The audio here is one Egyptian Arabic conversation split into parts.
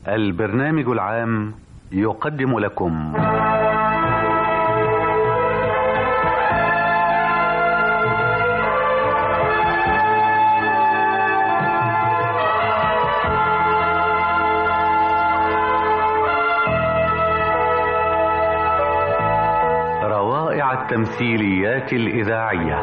البرنامج العام يقدم لكم روائع التمثيليات الإذاعية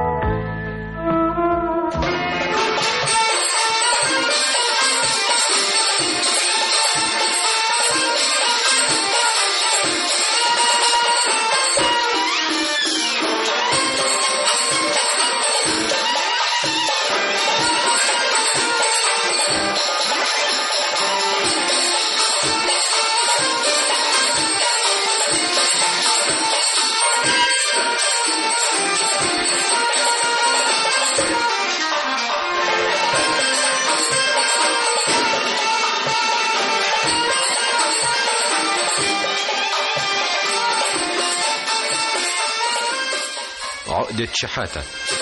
عقدة شحاتة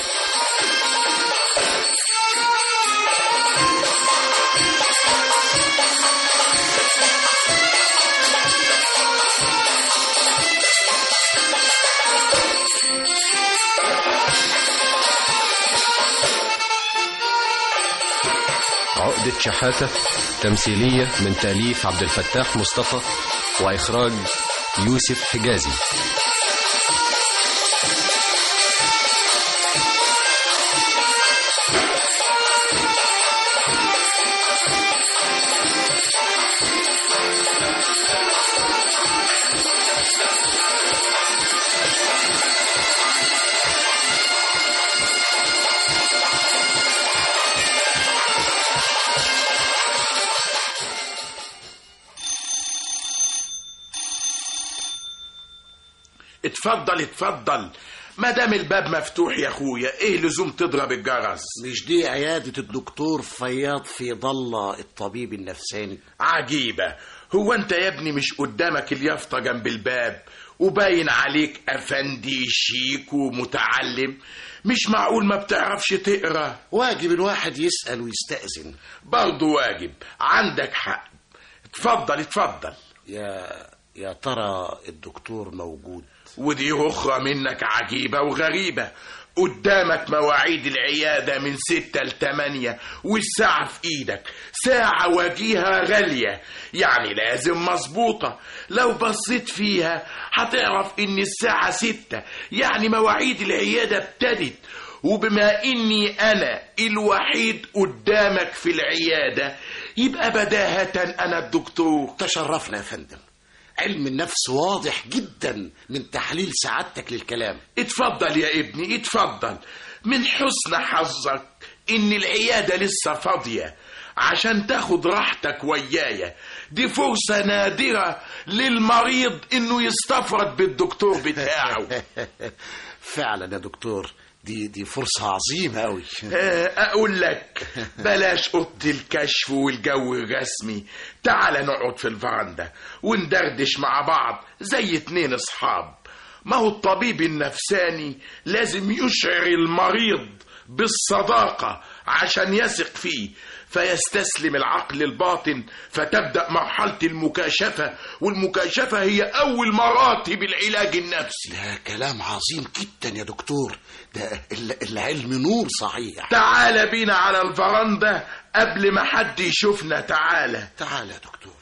عقدة شحاتة تمثيلية من تأليف عبد الفتاح مصطفى وإخراج يوسف حجازي اتفضل اتفضل ما دام الباب مفتوح يا اخويا ايه لزوم تضرب الجرس مش دي عيادة الدكتور فياض في ضلة الطبيب النفساني عجيبة هو انت يا ابني مش قدامك اليافطة جنب الباب وباين عليك افندي شيك ومتعلم مش معقول ما بتعرفش تقرا واجب الواحد يسأل ويستأذن برضه واجب عندك حق اتفضل اتفضل يا يا ترى الدكتور موجود ودي أخرى منك عجيبة وغريبة قدامك مواعيد العيادة من ستة لتمانية والساعة في ايدك ساعة وجيهة غالية يعني لازم مظبوطة لو بصيت فيها هتعرف ان الساعة ستة يعني مواعيد العيادة ابتدت وبما اني انا الوحيد قدامك في العيادة يبقى بداهة انا الدكتور تشرفنا يا فندم علم النفس واضح جدا من تحليل سعادتك للكلام اتفضل يا ابني اتفضل من حسن حظك ان العيادة لسه فاضية عشان تاخد راحتك ويايا دي فرصة نادرة للمريض انه يستفرد بالدكتور بتاعه فعلا يا دكتور دي دي فرصة عظيمة أوي أقول لك بلاش أوضة الكشف والجو الرسمي تعال نقعد في الفرندا وندردش مع بعض زي اتنين أصحاب ما هو الطبيب النفساني لازم يشعر المريض بالصداقة عشان يثق فيه فيستسلم العقل الباطن فتبدأ مرحلة المكاشفة والمكاشفة هي أول مراتب العلاج النفسي ده كلام عظيم جدا يا دكتور ده العلم نور صحيح تعال بينا على الفرندا قبل ما حد يشوفنا تعالى تعال يا دكتور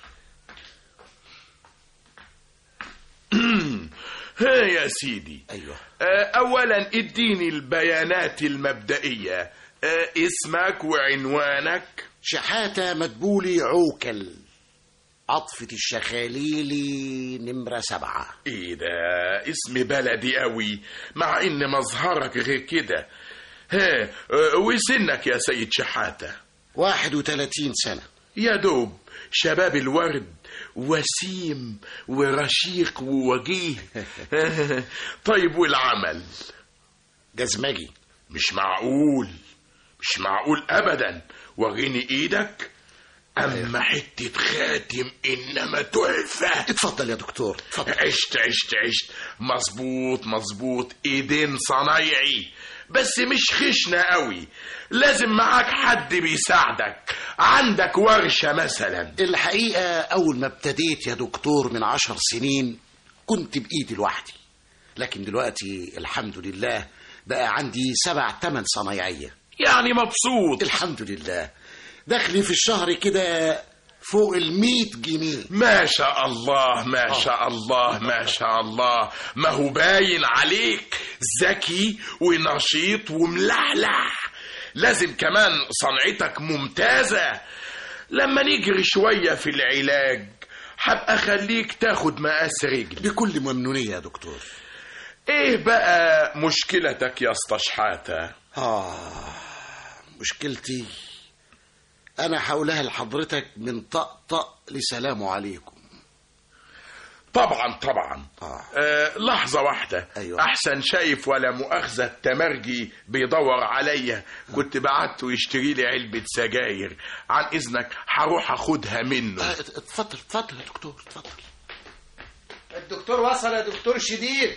ها يا سيدي أيوه أولا اديني البيانات المبدئية اسمك وعنوانك شحاتة مدبولي عوكل عطفة الشخاليلي نمرة سبعة ايه ده اسم بلدي قوي مع ان مظهرك غير كده ها وسنك يا سيد شحاتة واحد وتلاتين سنة يا دوب شباب الورد وسيم ورشيق ووجيه طيب والعمل جزمجي مش معقول مش معقول ابدا وريني ايدك اما حته خاتم انما تحفه اتفضل يا دكتور اتفضل عشت عشت عشت مظبوط مظبوط ايدين صنايعي بس مش خشنة قوي لازم معاك حد بيساعدك عندك ورشة مثلا الحقيقة أول ما ابتديت يا دكتور من عشر سنين كنت بإيدي لوحدي لكن دلوقتي الحمد لله بقى عندي سبع تمن صنايعية يعني مبسوط الحمد لله دخلي في الشهر كده فوق المية جنيه ما شاء الله ما شاء الله ما شاء الله ما هو باين عليك ذكي ونشيط وملحلح لازم كمان صنعتك ممتازة لما نجري شوية في العلاج هبقى خليك تاخد مقاس رجل بكل ممنونية يا دكتور ايه بقى مشكلتك يا اسطى شحاتة آه مشكلتي أنا حولها لحضرتك من طقطق لسلام عليكم طبعا طبعا آه. آه لحظة واحدة أيوة. أحسن شايف ولا مؤاخذة التمرجي بيدور عليا كنت بعته يشتري لي علبة سجاير عن إذنك هروح أخدها منه آه، اتفضل اتفضل يا دكتور اتفضل الدكتور وصل يا دكتور شديد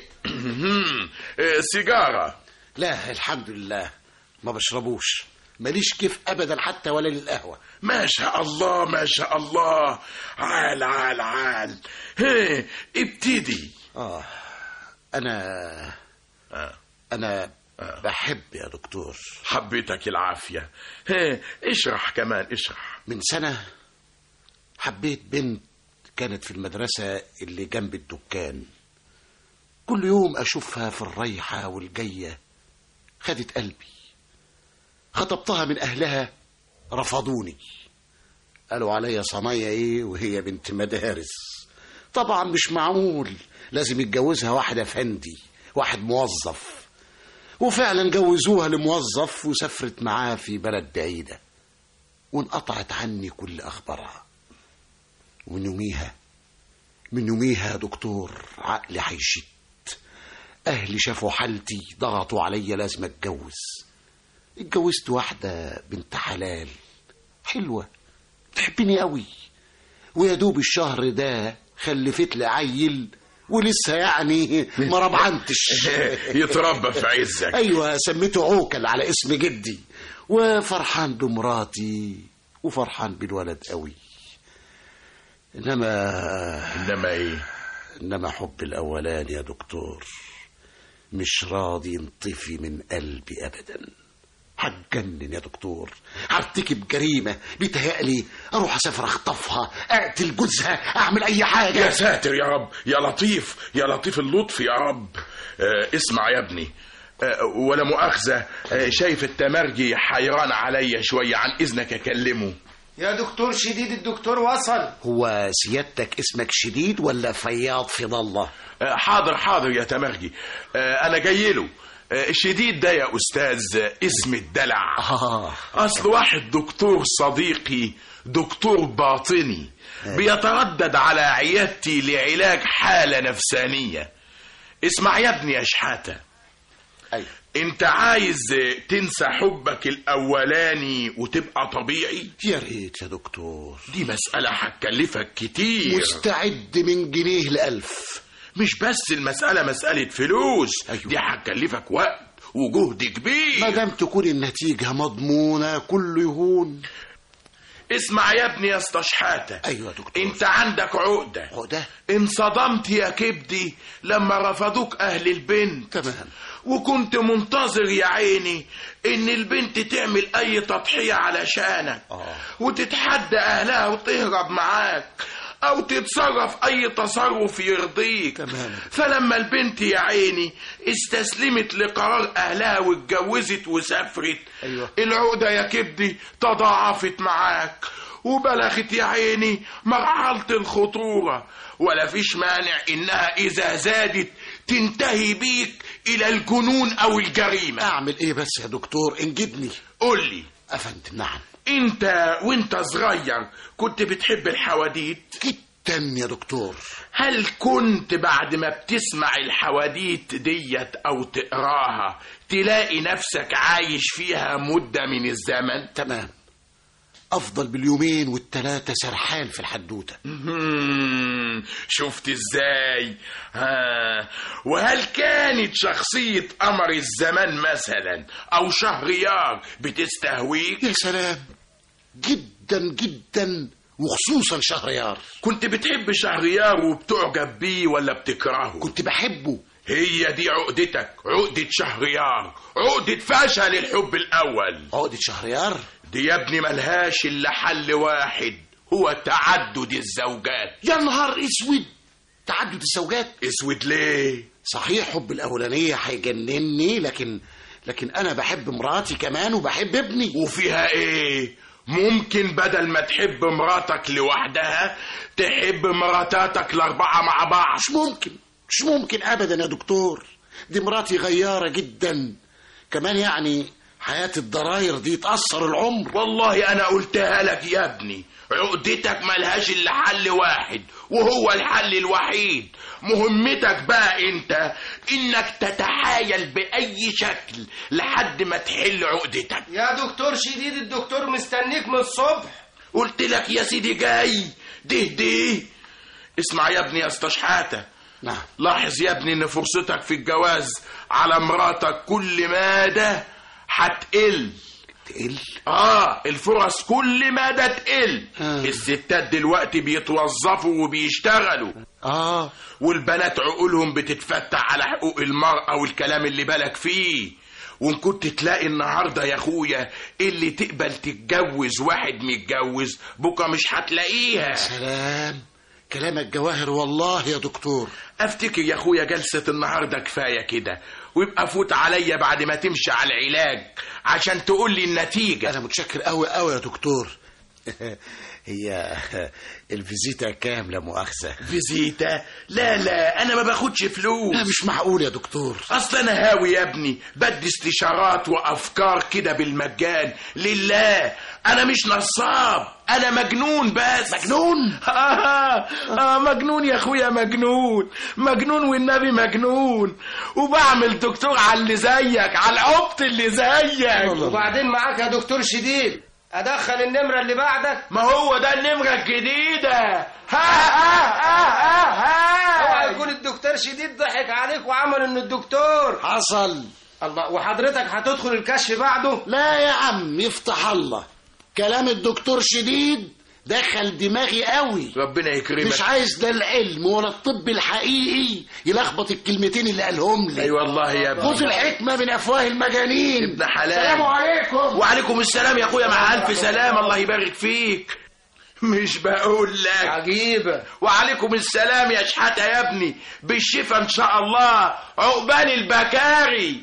آه سيجارة لا الحمد لله ما بشربوش ماليش كيف أبدا حتى ولا للقهوة ما شاء الله ما شاء الله عال عال عال هي ابتدي آه أنا آه. أنا بحب يا دكتور حبيتك العافية هي اشرح كمان اشرح من سنة حبيت بنت كانت في المدرسة اللي جنب الدكان كل يوم أشوفها في الريحة والجية خدت قلبي خطبتها من أهلها رفضوني قالوا عليا صنايع إيه وهي بنت مدارس طبعا مش معمول لازم يتجوزها واحد أفندي واحد موظف وفعلا جوزوها لموظف وسافرت معاه في بلد بعيدة وانقطعت عني كل أخبارها ومن يوميها من يوميها يا دكتور عقلي هيشت أهلي شافوا حالتي ضغطوا عليا لازم أتجوز اتجوزت واحدة بنت حلال حلوة تحبني قوي ويا دوب الشهر ده خلفت لي عيل ولسه يعني ما ربعنتش يتربى في عزك ايوه سميته عوكل على اسم جدي وفرحان بمراتي وفرحان بالولد قوي انما انما ايه انما حب الاولاني يا دكتور مش راضي ينطفي من قلبي ابدا هتجنن يا دكتور هرتكب جريمه بيتهيألي اروح اسافر اخطفها اقتل جوزها اعمل اي يا حاجه ساتر يا رب يا لطيف يا لطيف اللطف يا رب آه اسمع يا ابني آه ولا مؤاخذة آه شايف التمرجي حيران عليا شوية عن إذنك أكلمه يا دكتور شديد الدكتور وصل هو سيادتك اسمك شديد ولا فياض في ضله آه حاضر حاضر يا تمرجي آه أنا جاي له آه الشديد ده يا أستاذ آه، اسم الدلع آه. أصل واحد دكتور صديقي دكتور باطني بيتردد على عيادتي لعلاج حالة نفسانية اسمع يا ابني يا شحاتة ايوه انت عايز تنسى حبك الاولاني وتبقى طبيعي يا ريت يا دكتور دي مسألة هتكلفك كتير مستعد من جنيه لألف مش بس المسألة مسألة فلوس أيوة. دي هتكلفك وقت وجهد ما كبير دام تكون النتيجة مضمونة كله يهون اسمع يا ابني يا اسطى شحاتة أيوة يا دكتور انت عندك عقدة عقدة انصدمت يا كبدي لما رفضوك اهل البنت تمام وكنت منتظر يا عيني ان البنت تعمل اي تضحية علشانك آه. وتتحدى اهلها وتهرب معاك او تتصرف اي تصرف يرضيك تمام. فلما البنت يا عيني استسلمت لقرار اهلها واتجوزت وسافرت أيوة. العقدة يا كبدي تضاعفت معاك وبلغت يا عيني مرحلة الخطورة ولا فيش مانع انها اذا زادت تنتهي بيك الى الجنون او الجريمة أعمل إيه بس يا دكتور انجدني قول لي أفندم نعم انت وانت صغير كنت بتحب الحواديت جدا يا دكتور هل كنت بعد ما بتسمع الحواديت ديت او تقراها تلاقي نفسك عايش فيها مدة من الزمن تمام افضل باليومين والتلاتة سرحان في الحدوتة مم، شفت ازاي ها وهل كانت شخصية قمر الزمان مثلا او شهريار بتستهويك يا سلام جدا جدا وخصوصا شهريار كنت بتحب شهريار وبتعجب بيه ولا بتكرهه كنت بحبه هي دي عقدتك عقدة شهريار عقدة فشل الحب الأول عقدة شهريار دي يا ابني ملهاش إلا حل واحد هو تعدد الزوجات يا نهار اسود تعدد الزوجات اسود ليه صحيح حب الاولانيه هيجنني لكن لكن انا بحب مراتي كمان وبحب ابني وفيها ايه ممكن بدل ما تحب مراتك لوحدها تحب مراتاتك الأربعة مع بعض مش ممكن مش ممكن ابدا يا دكتور دي مراتي غياره جدا كمان يعني حياه الضراير دي تاثر العمر والله أنا قلتها لك يا ابني عقدتك ملهاش إلا حل واحد وهو الحل الوحيد مهمتك بقى انت انك تتحايل بأي شكل لحد ما تحل عقدتك يا دكتور شديد الدكتور مستنيك من الصبح قلت لك يا سيدي جاي ده ده اسمع يا ابني يا استشحاتة نعم لاحظ يا ابني ان فرصتك في الجواز على مراتك كل مادة هتقل تقل اه الفرص كل مادة تقل آه. الستات دلوقتي بيتوظفوا وبيشتغلوا اه والبنات عقولهم بتتفتح على حقوق المرأة والكلام اللي بالك فيه وان كنت تلاقي النهارده يا اخويا اللي تقبل تتجوز واحد متجوز بكره مش هتلاقيها سلام كلامك جواهر والله يا دكتور افتكر يا اخويا جلسة النهارده كفاية كده ويبقى فوت عليا بعد ما تمشي على العلاج عشان تقول لي النتيجة انا متشكر قوي قوي يا دكتور هي الفيزيتا كام لا مؤاخذه فيزيتا لا لا انا ما باخدش فلوس لا مش معقول يا دكتور اصل انا هاوي يا ابني بدي استشارات وافكار كده بالمجان لله انا مش نصاب انا مجنون بس مجنون آه, آه مجنون يا اخويا مجنون مجنون والنبي مجنون وبعمل دكتور على اللي زيك على العبط اللي زيك وبعدين معاك يا دكتور شديد ادخل النمره اللي بعدك ما هو ده النمرة الجديدة ها ها ها ها اوعى ها يكون الدكتور شديد ضحك عليك وعمل انه الدكتور حصل الله وحضرتك هتدخل الكشف بعده لا يا عم يفتح الله كلام الدكتور شديد دخل دماغي قوي ربنا يكرمك مش عايز لا العلم ولا الطب الحقيقي يلخبط الكلمتين اللي قالهم لي اي والله يا ابني خذ الحكمة من أفواه المجانين ابن حلال. السلام عليكم وعليكم السلام يا اخويا مع الف سلام الله يبارك فيك مش بقول لك عجيبه وعليكم السلام يا شحاتة يا ابني بالشفا ان شاء الله عقبال البكاري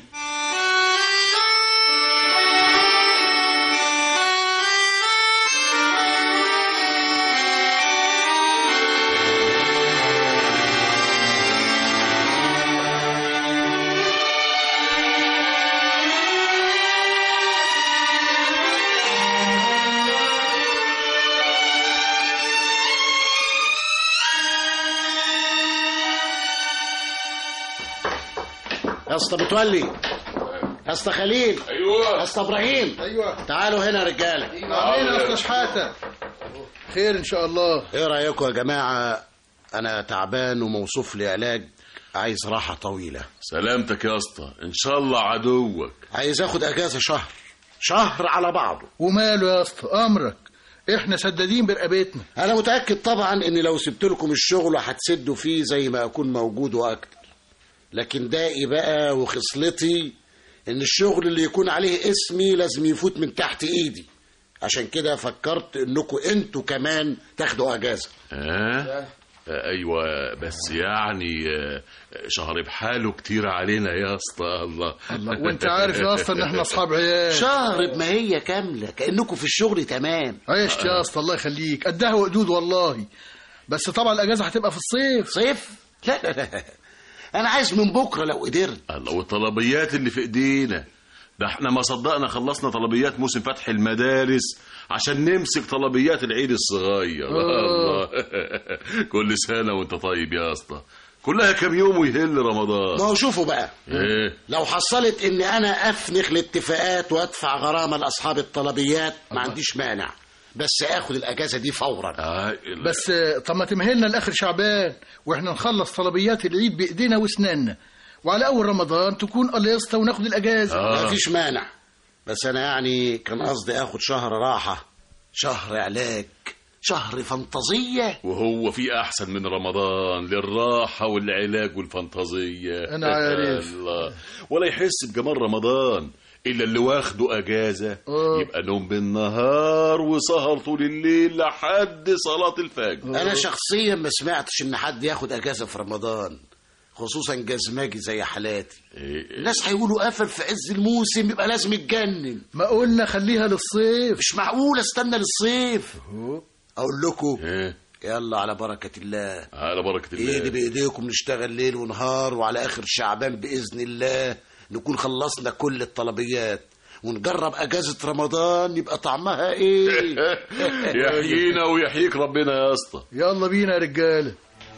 يا اسطى متولي يا اسطى خليل يا ايوه اسطى ابراهيم ايوه تعالوا هنا يا رجاله عاملين يا استاذ شحاته خير ان شاء الله ايه رايكم يا جماعه انا تعبان وموصوف لي علاج عايز راحه طويله سلامتك يا اسطى ان شاء الله عدوك عايز اخد اجازه شهر شهر على بعضه وماله يا اسطى امرك احنا سدادين برقبتنا انا متاكد طبعا ان لو سبت لكم الشغل هتسدوا فيه زي ما اكون موجود واكتر لكن دائي بقى وخصلتي ان الشغل اللي يكون عليه اسمي لازم يفوت من تحت ايدي عشان كده فكرت انكم انتوا كمان تاخدوا اجازه ها ايوه بس يعني آه، شهر بحاله كتير علينا يا اسطى الله الله وانت عارف يا اسطى ان احنا اصحاب عيال شهر بما هي كامله كانكم في الشغل تمام عشت يا اسطى الله يخليك قدها وقدود والله بس طبعا الاجازه هتبقى في الصيف صيف لا لا لا انا عايز من بكره لو قدرت الله والطلبيات اللي في ايدينا ده احنا ما صدقنا خلصنا طلبيات موسم فتح المدارس عشان نمسك طلبيات العيد الصغير الله كل سنه وانت طيب يا اسطى كلها كام يوم ويهل ما رمضان هو شوفوا بقى ايه لو حصلت ان انا افنخ الاتفاقات وادفع غرامه لاصحاب الطلبيات ما عنديش مانع بس اخد الاجازه دي فورا آه ال- بس آه، طب ما تمهلنا لاخر شعبان واحنا نخلص طلبيات العيد بايدينا واسناننا وعلى اول رمضان تكون قليصة وناخد الاجازه آه. مفيش مانع بس انا يعني كان قصدي اخد شهر راحه شهر علاج شهر فانتازيه وهو في احسن من رمضان للراحه والعلاج والفانتازيه أنا عارف. الله ولا يحس بجمال رمضان الا اللي واخده اجازه آه. يبقى نوم بالنهار وسهر طول الليل لحد صلاه الفجر انا شخصيا ما سمعتش ان حد ياخد اجازه في رمضان خصوصا جزماجي زي حالاتي إيه، الناس هيقولوا قفل في عز الموسم يبقى لازم يتجنن ما قلنا خليها للصيف مش معقول استنى للصيف اقول لكم إيه، يلا على بركه الله على بركه ايدي الله بايديكم نشتغل ليل ونهار وعلى اخر شعبان باذن الله نكون خلصنا كل الطلبيات ونجرب اجازه رمضان يبقى طعمها ايه يحيينا ويحييك ربنا يا اسطى يلا بينا يا رجاله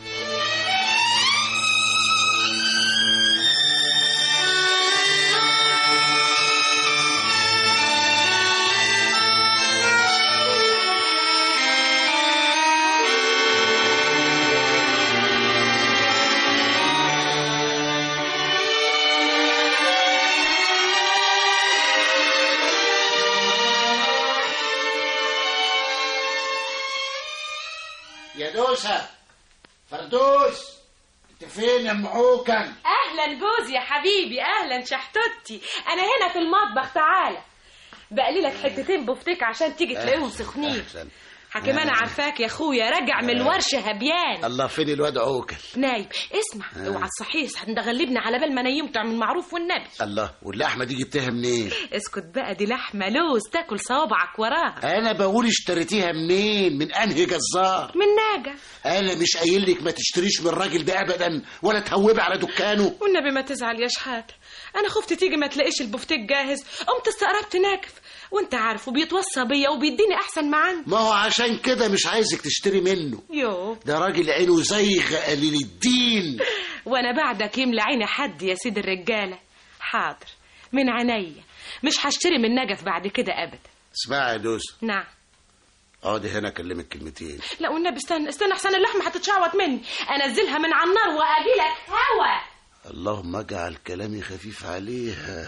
يا دوسه فردوس انت فين يا ام عوكل اهلا جوزي يا حبيبي اهلا شحتوتي انا هنا في المطبخ تعالى بقلي لك حتتين بفتيك عشان تيجي تلاقيهم سخنين أحسن. حكيم انا عارفاك يا اخويا راجع من الورشه هبيان الله فين الواد عوكل نايب اسمع اوعى الصحيح هنغلبنا على بال ما نيم تعمل معروف والنبي الله واللحمه دي جبتها منين اسكت بقى دي لحمه لوز تاكل صوابعك وراها انا بقول اشتريتيها منين من انهي جزار من ناجة انا مش قايل لك ما تشتريش من الراجل ده ابدا ولا تهوبي على دكانه والنبي ما تزعل يا شحاتة انا خفت تيجي ما تلاقيش البفتيك جاهز قمت استقربت ناكف وانت عارف وبيتوصى بيا وبيديني احسن ما عندي ما هو عشان كده مش عايزك تشتري منه يو ده راجل عينه زيغ قليل الدين وانا بعدك يملى عيني حد يا سيد الرجاله حاضر من عينيا مش هشتري من نجف بعد كده ابدا اسمعي يا دوس نعم اقعدي هنا اكلمك كلمتين لا والنبي استنى استنى احسن اللحمه هتتشعوط مني انزلها من على النار واجيلك هوا اللهم اجعل كلامي خفيف عليها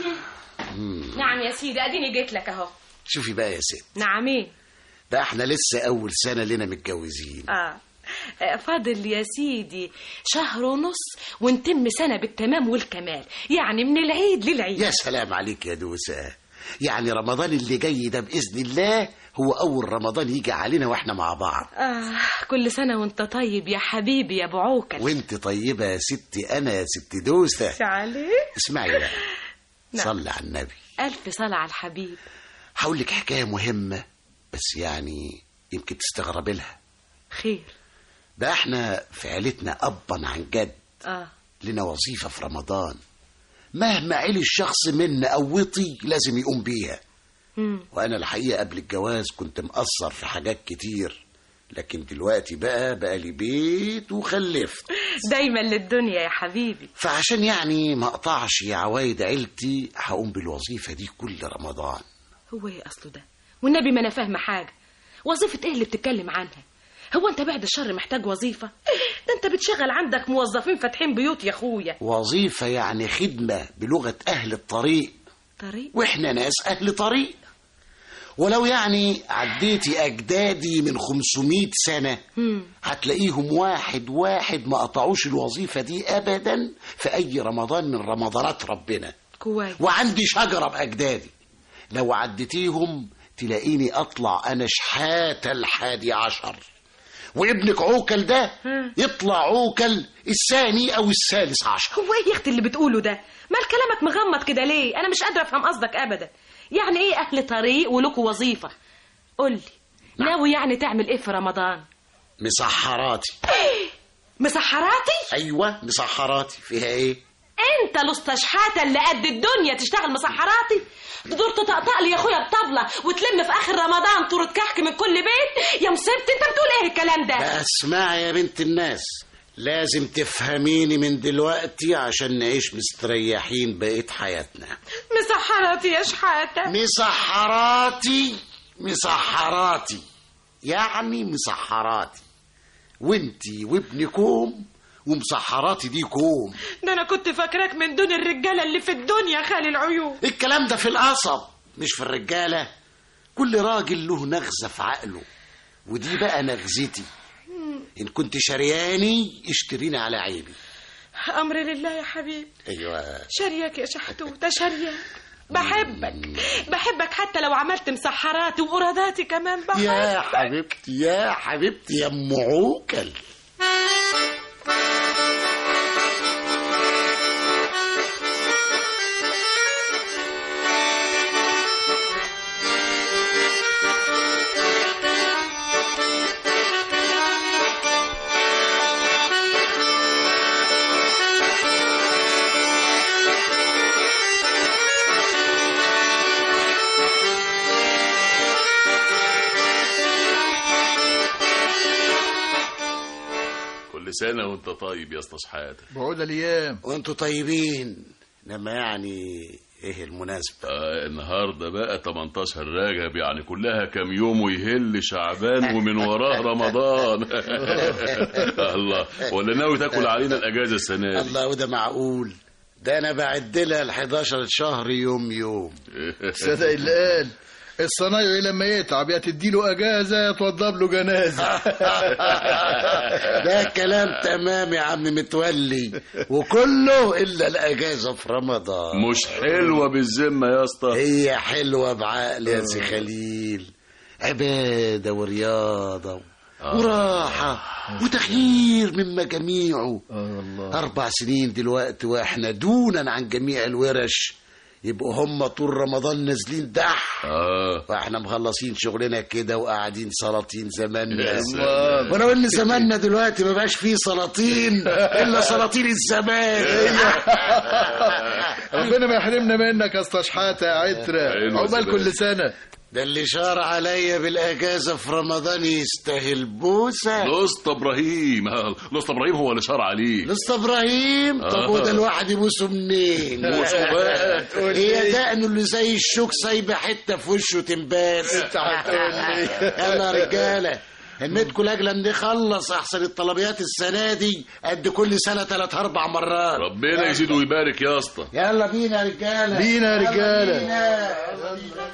نعم يا سيدي اديني جيت لك اهو شوفي بقى يا ست نعمين ده احنا لسه اول سنه لنا متجوزين آه. آه، فاضل يا سيدي شهر ونص ونتم سنة بالتمام والكمال يعني من العيد للعيد يا سلام عليك يا دوسة يعني رمضان اللي جاي ده بإذن الله هو أول رمضان يجي علينا وإحنا مع بعض آه كل سنة وانت طيب يا حبيبي يا ابو عوكل وانت طيبة يا ستي أنا يا ست دوسة عليه اسمعي بقى نعم. صلي على النبي ألف صلاة على الحبيب هقول لك حكاية مهمة بس يعني يمكن تستغربي لها خير ده احنا في عيلتنا أبا عن جد آه لنا وظيفة في رمضان مهما علي الشخص منا أو وطي لازم يقوم بيها مم. وأنا الحقيقة قبل الجواز كنت مقصر في حاجات كتير لكن دلوقتي بقى بقى لي بيت وخلفت دايما للدنيا يا حبيبي فعشان يعني ما اقطعش عوايد عيلتي هقوم بالوظيفة دي كل رمضان هو ايه اصله ده والنبي ما انا فاهمه حاجه وظيفه ايه اللي بتتكلم عنها هو انت بعد الشر محتاج وظيفه ده انت بتشغل عندك موظفين فاتحين بيوت يا اخويا وظيفة يعني خدمة بلغة أهل الطريق طريق وإحنا ناس أهل طريق ولو يعني عديتي أجدادي من 500 سنة مم. هتلاقيهم واحد واحد ما قطعوش الوظيفة دي أبدا في أي رمضان من رمضانات ربنا كويس وعندي شجرة بأجدادي لو عديتيهم تلاقيني أطلع أنا شحاتة الحادي عشر وابنك عوكل ده يطلع عوكل الثاني أو الثالث عشر هو ايه يا اختي اللي بتقوله ده مال كلامك مغمض كده ليه انا مش قادره افهم قصدك ابدا يعني ايه اهل طريق ولكوا وظيفه قول لي ناوي يعني تعمل ايه في رمضان مسحراتي مسحراتي أيوة مسحراتي فيها إيه انت الاسطشحاته اللي قد الدنيا تشتغل مسحراتي تدور تطقطق لي يا اخويا بطبله وتلم في اخر رمضان طورة كحك من كل بيت يا مصيبتي انت بتقول ايه الكلام ده بقى اسمعي يا بنت الناس لازم تفهميني من دلوقتي عشان نعيش مستريحين بقية حياتنا مسحراتي يا شحاته مسحراتي مسحراتي يعني مسحراتي وانتي وابن كوم ومسحراتي دي كوم ده انا كنت فاكراك من دون الرجاله اللي في الدنيا خالي العيون الكلام ده في القصب مش في الرجالة كل راجل له نغزة في عقله ودي بقى نغزتي إن كنت شرياني اشتريني على عيني امر لله يا حبيبي أيوة شريك يا شحتوته شريك بحبك بحبك حتى لو عملت مسحراتي وقراداتي كمان بحبك يا حبيبتي يا حبيبتي يا ام عوكل كل سنة وانت طيب يا اسطى شحاتة بعود الايام وانتوا طيبين انما يعني ايه المناسبة آه النهاردة بقى 18 راجب يعني كلها كام يوم ويهل شعبان ومن وراه رمضان الله ولا ناوي تاكل علينا الأجازة السنة دي الله وده معقول ده انا بعد لها ال 11 شهر يوم يوم صدق اللي قال الصنايعي لما يتعب يا تديله اجازه يا توضب له جنازه ده كلام تمام يا عم متولي وكله الا الاجازه في رمضان مش حلوة بالذمة يا اسطى هي حلوه بعقل يا سي خليل عباده ورياضه وراحه وتغيير من مجاميعه اربع سنين دلوقتي واحنا دونا عن جميع الورش يبقوا هم طول رمضان نازلين دح اه واحنا مخلصين شغلنا كده وقاعدين سلاطين زماننا يا سلام. ولو ان زماننا دلوقتي ما بقاش فيه سلاطين الا سلاطين الزمان ربنا ما يحرمنا منك يا اسطى شحاته يا عتره حلو عقبال سلام. كل سنه ده اللي شار عليا بالاجازه في رمضان يستاهل بوسه الاسطى ابراهيم آه، الاسطى ابراهيم هو اللي شار عليه لسه ابراهيم طب آه. وده الواحد يبوسه منين بوسه بقى. هي دقنه اللي زي الشوك سايبه حته في وشه تنباس انت هتقول لي يلا يا رجاله همتكم لاجل نخلص احسن الطلبيات السنه دي قد كل سنه ثلاث اربع مرات ربنا يزيد ويبارك يا اسطى يلا بينا يا رجاله بينا يا يلا رجالة. بينا.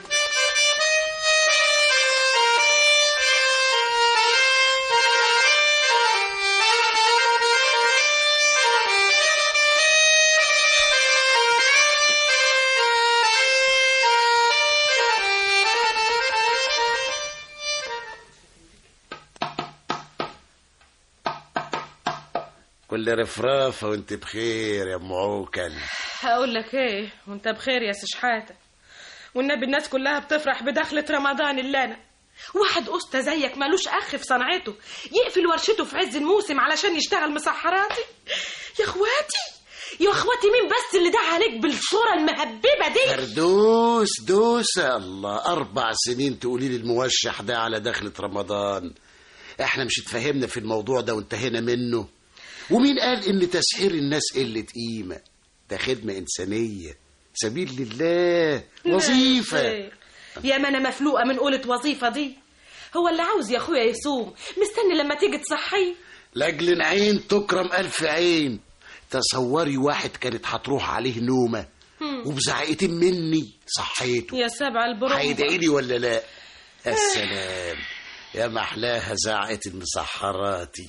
كل رفرافه وانت بخير يا ام عوكل هقول لك ايه وانت بخير يا سي شحاته والنبي الناس كلها بتفرح بدخلة رمضان اللي انا واحد أسطى زيك مالوش أخ في صنعته يقفل ورشته في عز الموسم علشان يشتغل مسحراتي يا اخواتي يا اخواتي مين بس اللي دعا عليك بالصورة المهببة دي فردوس دوسة الله أربع سنين تقولي لي الموشح ده على دخلة رمضان احنا مش اتفهمنا في الموضوع ده وانتهينا منه ومين قال ان تسحير الناس قلة قيمة ده خدمة إنسانية سبيل لله وظيفة يا ما انا مفلوقة من قولة وظيفة دي هو اللي عاوز يا اخويا يصوم مستني لما تيجي تصحيه لأجل عين تكرم ألف عين تصوري واحد كانت هتروح عليه نومة وبزعقتين مني صحيته يا سبع البروم هيدعي لي ولا لا السلام يا محلاها زعقة المسحراتي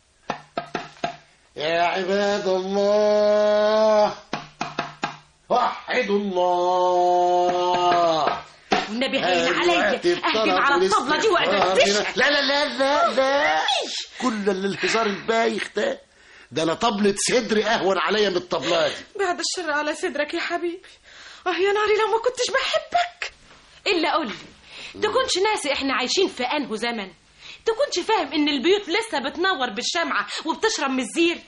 يا عباد الله وحدوا الله والنبي هين عليا اهجم على الطبلة دي وادردشك لا لا لا لا لا كل الانهزار البايخ ده ده انا طبلة صدري اهون عليا من الطبلة دي بعد الشر على صدرك يا حبيبي اه يا ناري لو ما كنتش بحبك الا قول لي تكونش ناسي احنا عايشين في انه زمن تكونش فاهم ان البيوت لسه بتنور بالشمعة وبتشرب من الزير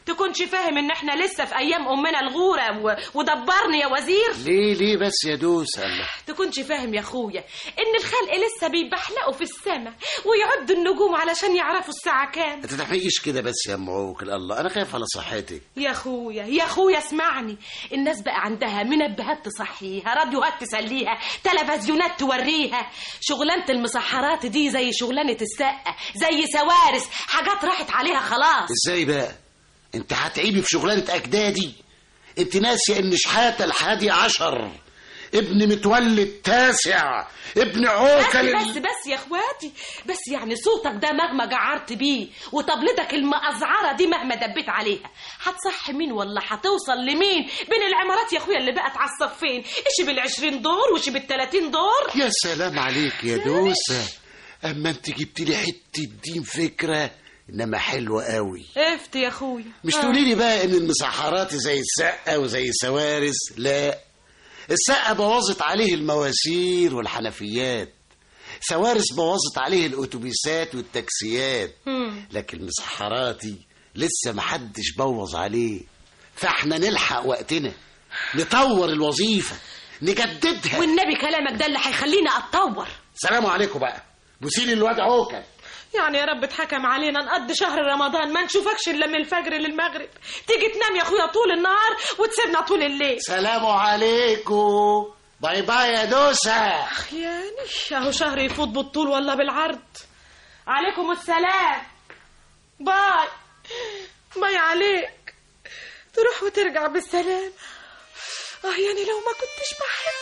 تكونش فاهم ان احنا لسه في ايام امنا الغوره و... ودبرني يا وزير ليه ليه بس يا دوسة الله تكونش فاهم يا اخويا ان الخلق لسه بيبحلقوا في السماء ويعدوا النجوم علشان يعرفوا الساعه كام ما تتحقيش كده بس يا ام عوكل الله انا خايف على صحتك يا اخويا يا اخويا اسمعني الناس بقى عندها منبهات تصحيها راديوهات تسليها تلفزيونات توريها شغلانه المسحرات دي زي شغلانه السقه زي سوارس حاجات راحت عليها خلاص ازاي بقى انت هتعيبي في شغلانة اجدادي انت ناسية ان شحاتة الحادي عشر ابن متولد تاسع ابن بس عوكل بس بس يا اخواتي بس يعني صوتك ده مهما جعرت بيه وطبلتك المقزعره دي مهما دبيت عليها هتصح مين ولا هتوصل لمين بين العمارات يا اخويا اللي بقت على الصفين ايش بالعشرين دور وش بالتلاتين دور يا سلام عليك يا دوسة اما انت جبت لي حتة دين فكرة انما حلوة قوي افت يا اخويا مش آه. تقولي لي بقى ان المسحرات زي السقة وزي سوارس لا السقة بوظت عليه المواسير والحنفيات سوارس بوظت عليه الاتوبيسات والتاكسيات مم. لكن مسحراتي لسه محدش بوظ عليه فاحنا نلحق وقتنا نطور الوظيفة نجددها والنبي كلامك ده اللي هيخليني اتطور سلام عليكم بقى بوسيلي الواد عوكل يعني يا رب اتحكم علينا نقضي شهر رمضان ما نشوفكش الا من الفجر للمغرب تيجي تنام يا اخويا طول النهار وتسيبنا طول الليل سلام عليكم باي باي يا دوسة يعني اهو شهر يفوت بالطول ولا بالعرض عليكم السلام باي باي عليك تروح وترجع بالسلام اه يعني لو ما كنتش بحب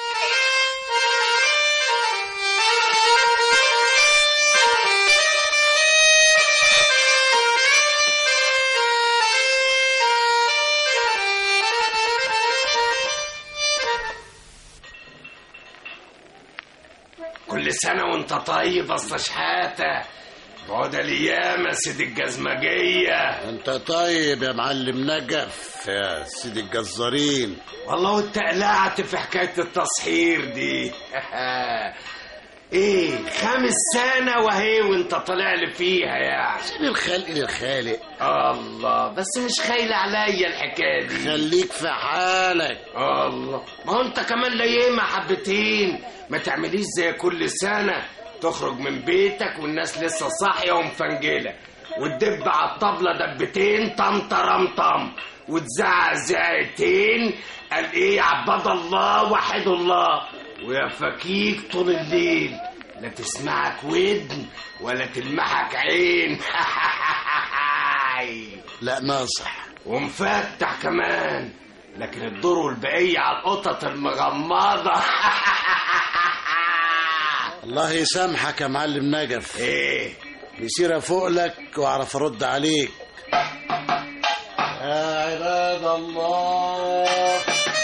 كل سنة وانت طيب أصل شحاتة بعد الأيام يا سيدي الجزمجية انت طيب يا معلم نجف يا سيدي الجزارين والله وانت قلعت في حكاية التصحير دي ايه خامس سنة وهي وانت طالع لي فيها يعني سيب الخلق للخالق الله بس مش خايلة عليا الحكاية دي خليك في حالك الله ما هو انت كمان ليمة حبتين ما تعمليش زي كل سنة تخرج من بيتك والناس لسه صاحية ومفنجلة وتدب على الطبلة دبتين طم طرم طم وتزعق زعقتين قال ايه عباد الله وحد الله ويا فكيك طول الليل لا تسمعك ودن ولا تلمحك عين لا ناصح ومفتح كمان لكن الدور والبقية على القطط المغمضة الله يسامحك يا معلم نجف ايه يصير فوق لك واعرف ارد عليك يا عباد الله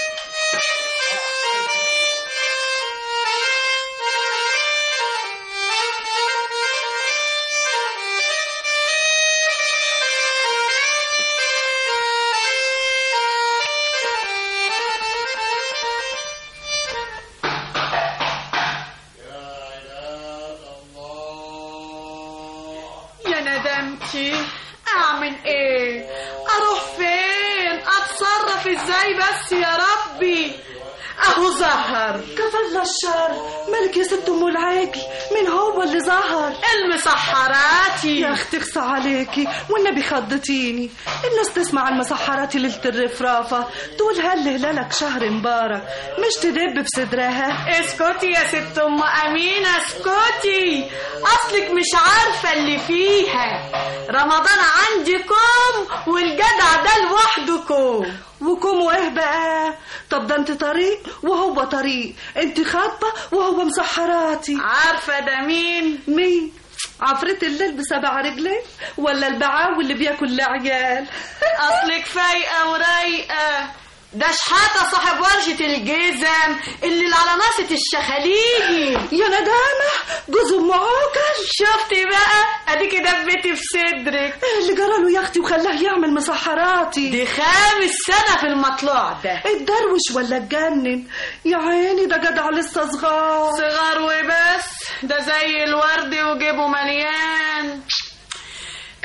يا ندمتي اعمل ايه اروح فين اتصرف ازاي بس يا ربي اهو ظهر كفى الشر مالك يا ست ام العاجل مين هو اللي ظهر المسحراتي يا اختي اخصى عليكي والنبي خضتيني الناس تسمع المسحرات ليله الرفرافه تقول هل هلالك شهر مبارك مش تدب بصدرها اسكتي يا ست ام امينه اسكتي اصلك مش عارفه اللي فيها رمضان عندكم والجدع ده لوحدكم وكم وايه بقى طب ده انت طريق وهو طريق انت خاطبه وهو مسحراتي عارفه ده مين مين عفريت الليل بسبع رجلين ولا البعاوي اللي بياكل العيال اصلك فايقه ورايقه ده شحاته صاحب ورشه الجزم اللي على ناصيه الشخاليجي يا ندامه جوز ام عوكل شفتي بقى اديكي دبتي في صدرك ايه اللي جراله يا اختي وخلاه يعمل مسحراتي دي خامس سنه في المطلوع ده اتدروش ولا اتجنن يا عيني ده جدع لسه صغار صغار وبس ده زي الورد وجيبه مليان كان عدل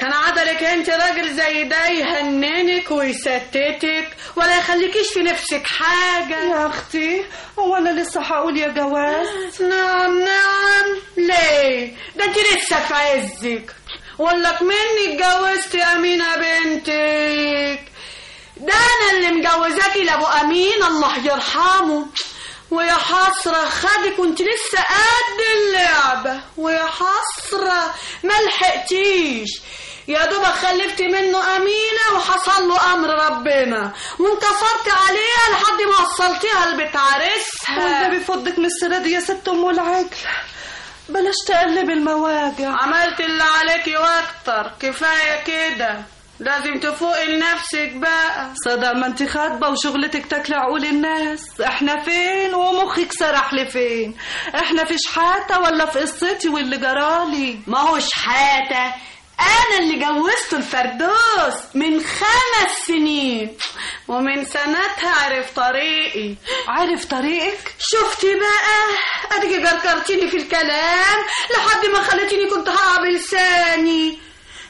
بالك انت راجل زي ده يهننك ويستتك ولا يخليكيش في نفسك حاجة يا اختي هو انا لسه هقول يا جواز نعم نعم ليه ده انت لسه في عزك ولا مني اتجوزت امينه بنتك ده انا اللي مجوزاكي لابو امين الله يرحمه ويا حسرة خدك وانت لسه قد اللعبة ويا حسرة ما لحقتيش يا دوبك خلفت منه أمينة وحصل له أمر ربنا وانتصرت عليها لحد ما وصلتيها لبيت عريسها والنبي فضك من السيرة دي يا ست ام العجل بلاش تقلب المواجع عملت اللي عليكي واكتر كفاية كده لازم تفوقي لنفسك بقى صدق ما انت خاطبة وشغلتك تاكل عقول الناس احنا فين ومخك سرح لفين احنا في شحاتة ولا في قصتي واللي جرالي ما هو شحاتة انا اللي جوزته الفردوس من خمس سنين ومن سنتها عرف طريقي عارف طريقك شفتي بقى اديكي جرجرتيني في الكلام لحد ما خلتيني كنت هقع بلساني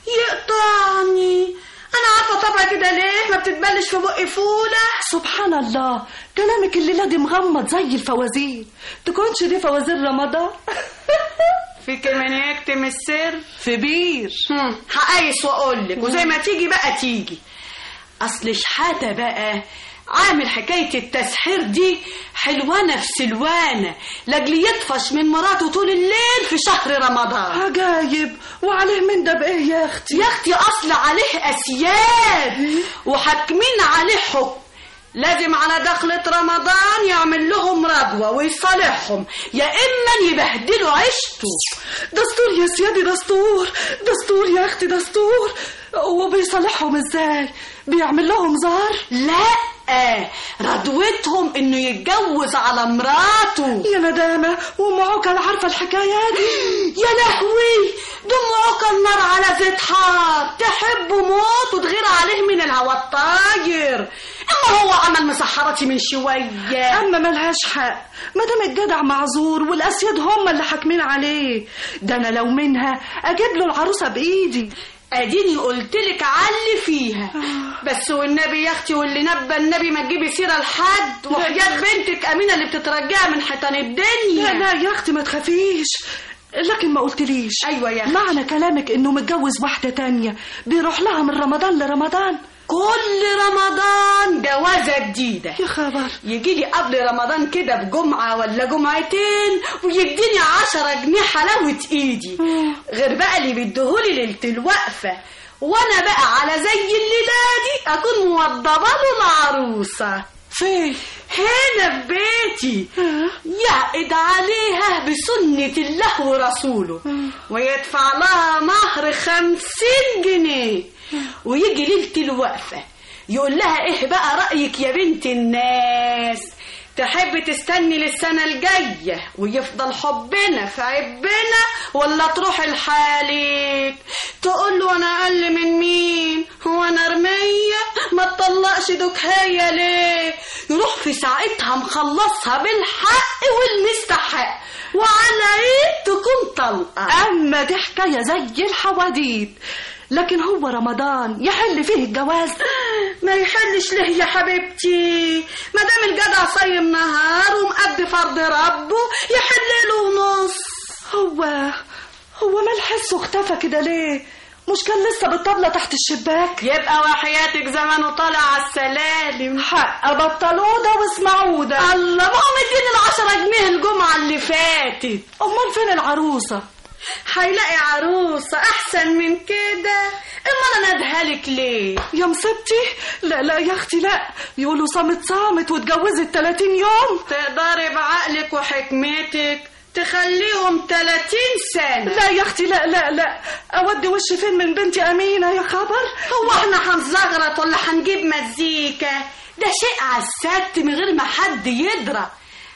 يقطعني انا عارفه طبعا كده ليه ما بتتبلش في بقي فوله سبحان الله كلامك الليلة دي مغمض زي الفوازير تكونش دي فوازير رمضان في كمان يكتم السر في بير هقيس واقول لك وزي ما تيجي بقى تيجي اصل شحاته بقى عامل حكاية التسحير دي حلوانة في سلوانة لاجل يطفش من مراته طول الليل في شهر رمضان عجايب وعليه من ده بايه يا اختي يا اختي اصل عليه اسياد وحاكمين عليه حكم لازم على دخلة رمضان يعمل لهم رضوة ويصالحهم يا إما يبهدلوا عيشته دستور يا سيادي دستور دستور يا اختي دستور وبيصالحهم ازاي بيعمل لهم زار لا رضوتهم انه يتجوز على مراته يا ندامة ومعوكل عارفة الحكاية دي يا لهوي دم عقل نار على زيت حار تحبه موت وتغير عليه من الهوى الطاير اما هو عمل مسحرتي من شوية اما ملهاش حق ما دام الجدع معذور والاسياد هم اللي حاكمين عليه ده انا لو منها اجيب له العروسه بايدي اديني قلت لك علي فيها بس والنبي يا اختي واللي نبى النبي ما تجيبي سيره لحد وحياه بنتك امينه اللي بتترجاها من حيطان الدنيا لا لا يا اختي ما تخافيش لكن ما قلتليش ايوه يا اختي معنى كلامك انه متجوز واحده تانية بيروح لها من رمضان لرمضان كل رمضان جوازة جديدة يا خبر يجي لي قبل رمضان كده بجمعة ولا جمعتين ويديني عشرة جنيه حلاوة ايدي غير بقى اللي بيديهولي ليلة الوقفة وانا بقى على زي الليلة دي اكون موضبة له العروسة فين هنا في بيتي يعقد عليها بسنة الله ورسوله ويدفع لها مهر خمسين جنيه ويجي ليلة الوقفة يقول لها ايه بقى رأيك يا بنت الناس تحب تستني للسنة الجاية ويفضل حبنا في عبنا ولا تروح لحالك تقول له انا اقل من مين هو انا رمية ما تطلقش دكهية ليه يروح في ساعتها مخلصها بالحق والمستحق وعلى ايه تكون طلقة اما دي حكايه زي الحواديت لكن هو رمضان يحل فيه الجواز ما يحلش ليه يا حبيبتي ما دام الجدع صايم نهار ومقضي فرض ربه يحل له ونص هو هو مال حسه اختفى كده ليه مش كان لسه بالطبلة تحت الشباك يبقى وحياتك زمانه طالع على السلالم حق بطلوا ده واسمعوا ده الله ما هو مديني العشرة جنيه الجمعة اللي فاتت امال فين العروسة هيلاقي عروسة أحسن من كده أما أنا ندهى لك ليه يا مصيبتي لا لا يا اختي لا يقولوا صامت صامت واتجوزت 30 يوم تقدري بعقلك وحكمتك تخليهم 30 سنة لا يا اختي لا لا لا اودي وشي فين من بنتي امينه يا خبر هو احنا هنزغرط ولا هنجيب مزيكا ده شيء على الست من غير ما حد يدرى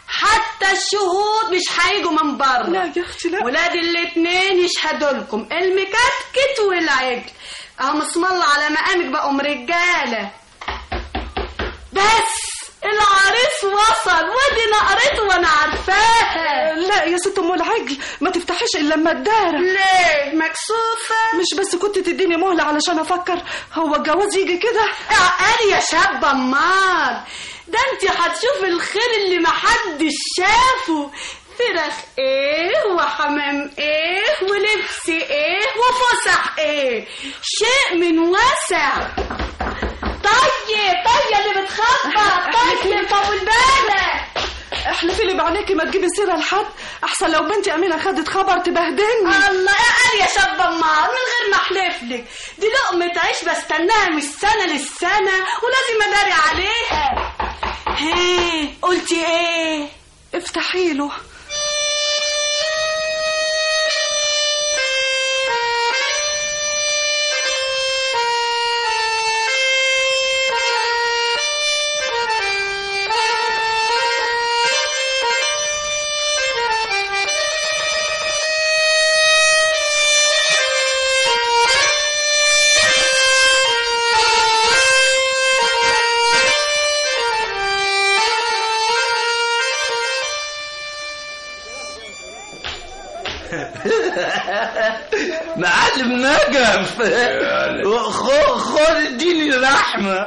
حتى الشهود مش هيجوا من بره لا يا اختي لا ولاد الاتنين يشهدوا لكم المكتكت والعجل اهم اسم الله على مقامك بقوا رجاله بس العريس وصل ودي نقرته وانا عارفاها لا يا ست ام العجل ما تفتحيش الا لما تدارى ليه مكسوفة مش بس كنت تديني مهلة علشان افكر هو الجواز يجي كده عقل يا شابة امال ده انت هتشوف الخير اللي محدش شافه فراخ ايه وحمام ايه ولبس ايه وفسح ايه شيء من وسع طيب طيب اللي بتخبط طيب طول بالك احلفي لي بعينيكي ما تجيبي سيره لحد احسن لو بنتي امينه خدت خبر تبهدلني الله يا يا شابة امال من غير ما احلف لك دي لقمة عيش بستناها من السنة للسنة ولازم اداري عليها هي قلتي ايه افتحي له معلم نجف خ- خد اديني لحمة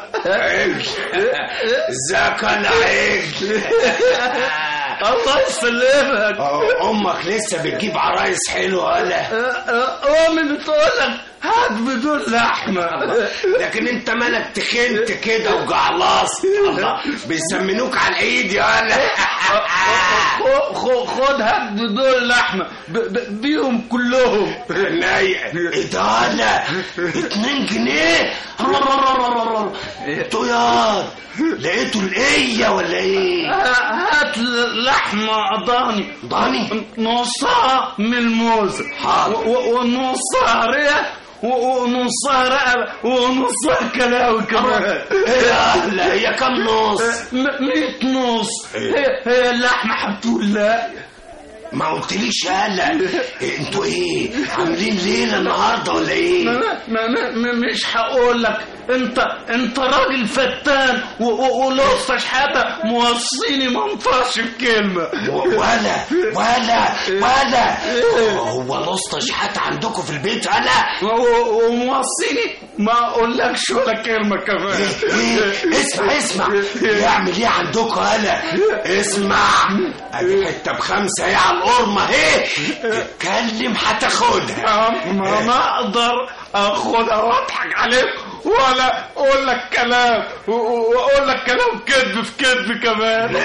ازيك انا عجل الله يسلمك امك لسه بتجيب عرايس حلوه ولا امي بتقولك هات بدون لحمة لكن انت مالك تخنت كده وجعلاص الله بيسمنوك على الايد يا ولا خ- خ- خد هات بدون لحمة ب- ب- بيهم كلهم نايق ايه ده ولا اتنين جنيه انتوا ياض لقيتوا الايه ولا ايه هات لحمة ضاني ضاني نصها من الموز حاضر. و- و- ونصها ريح و- ونصها رقبة ونصها كلاوي كمان ايه لا هي كام نص م- مية نص هي هي اللحمة حبتقول لا ما قلتليش يالا انتوا ايه عاملين ليله النهارده ولا ايه ما ما ما مش هقول لك انت انت راجل فتان و- و- ولو شحاته موصيني ما انطقش بكلمه و- ولا ولا ولا هو الاسطى شحات عندكم في البيت ولا و- و- وموصيني ما اقولكش ولا كلمه كمان ايه اسمع اسمع يعمل ايه عندكم هلا اسمع ادي حته بخمسه ايه على القرمه اهي اتكلم هتاخدها ما ما اقدر اخدها واضحك عليك ولا اقول لك كلام و- و- واقول لك كلام كذب في كذب كمان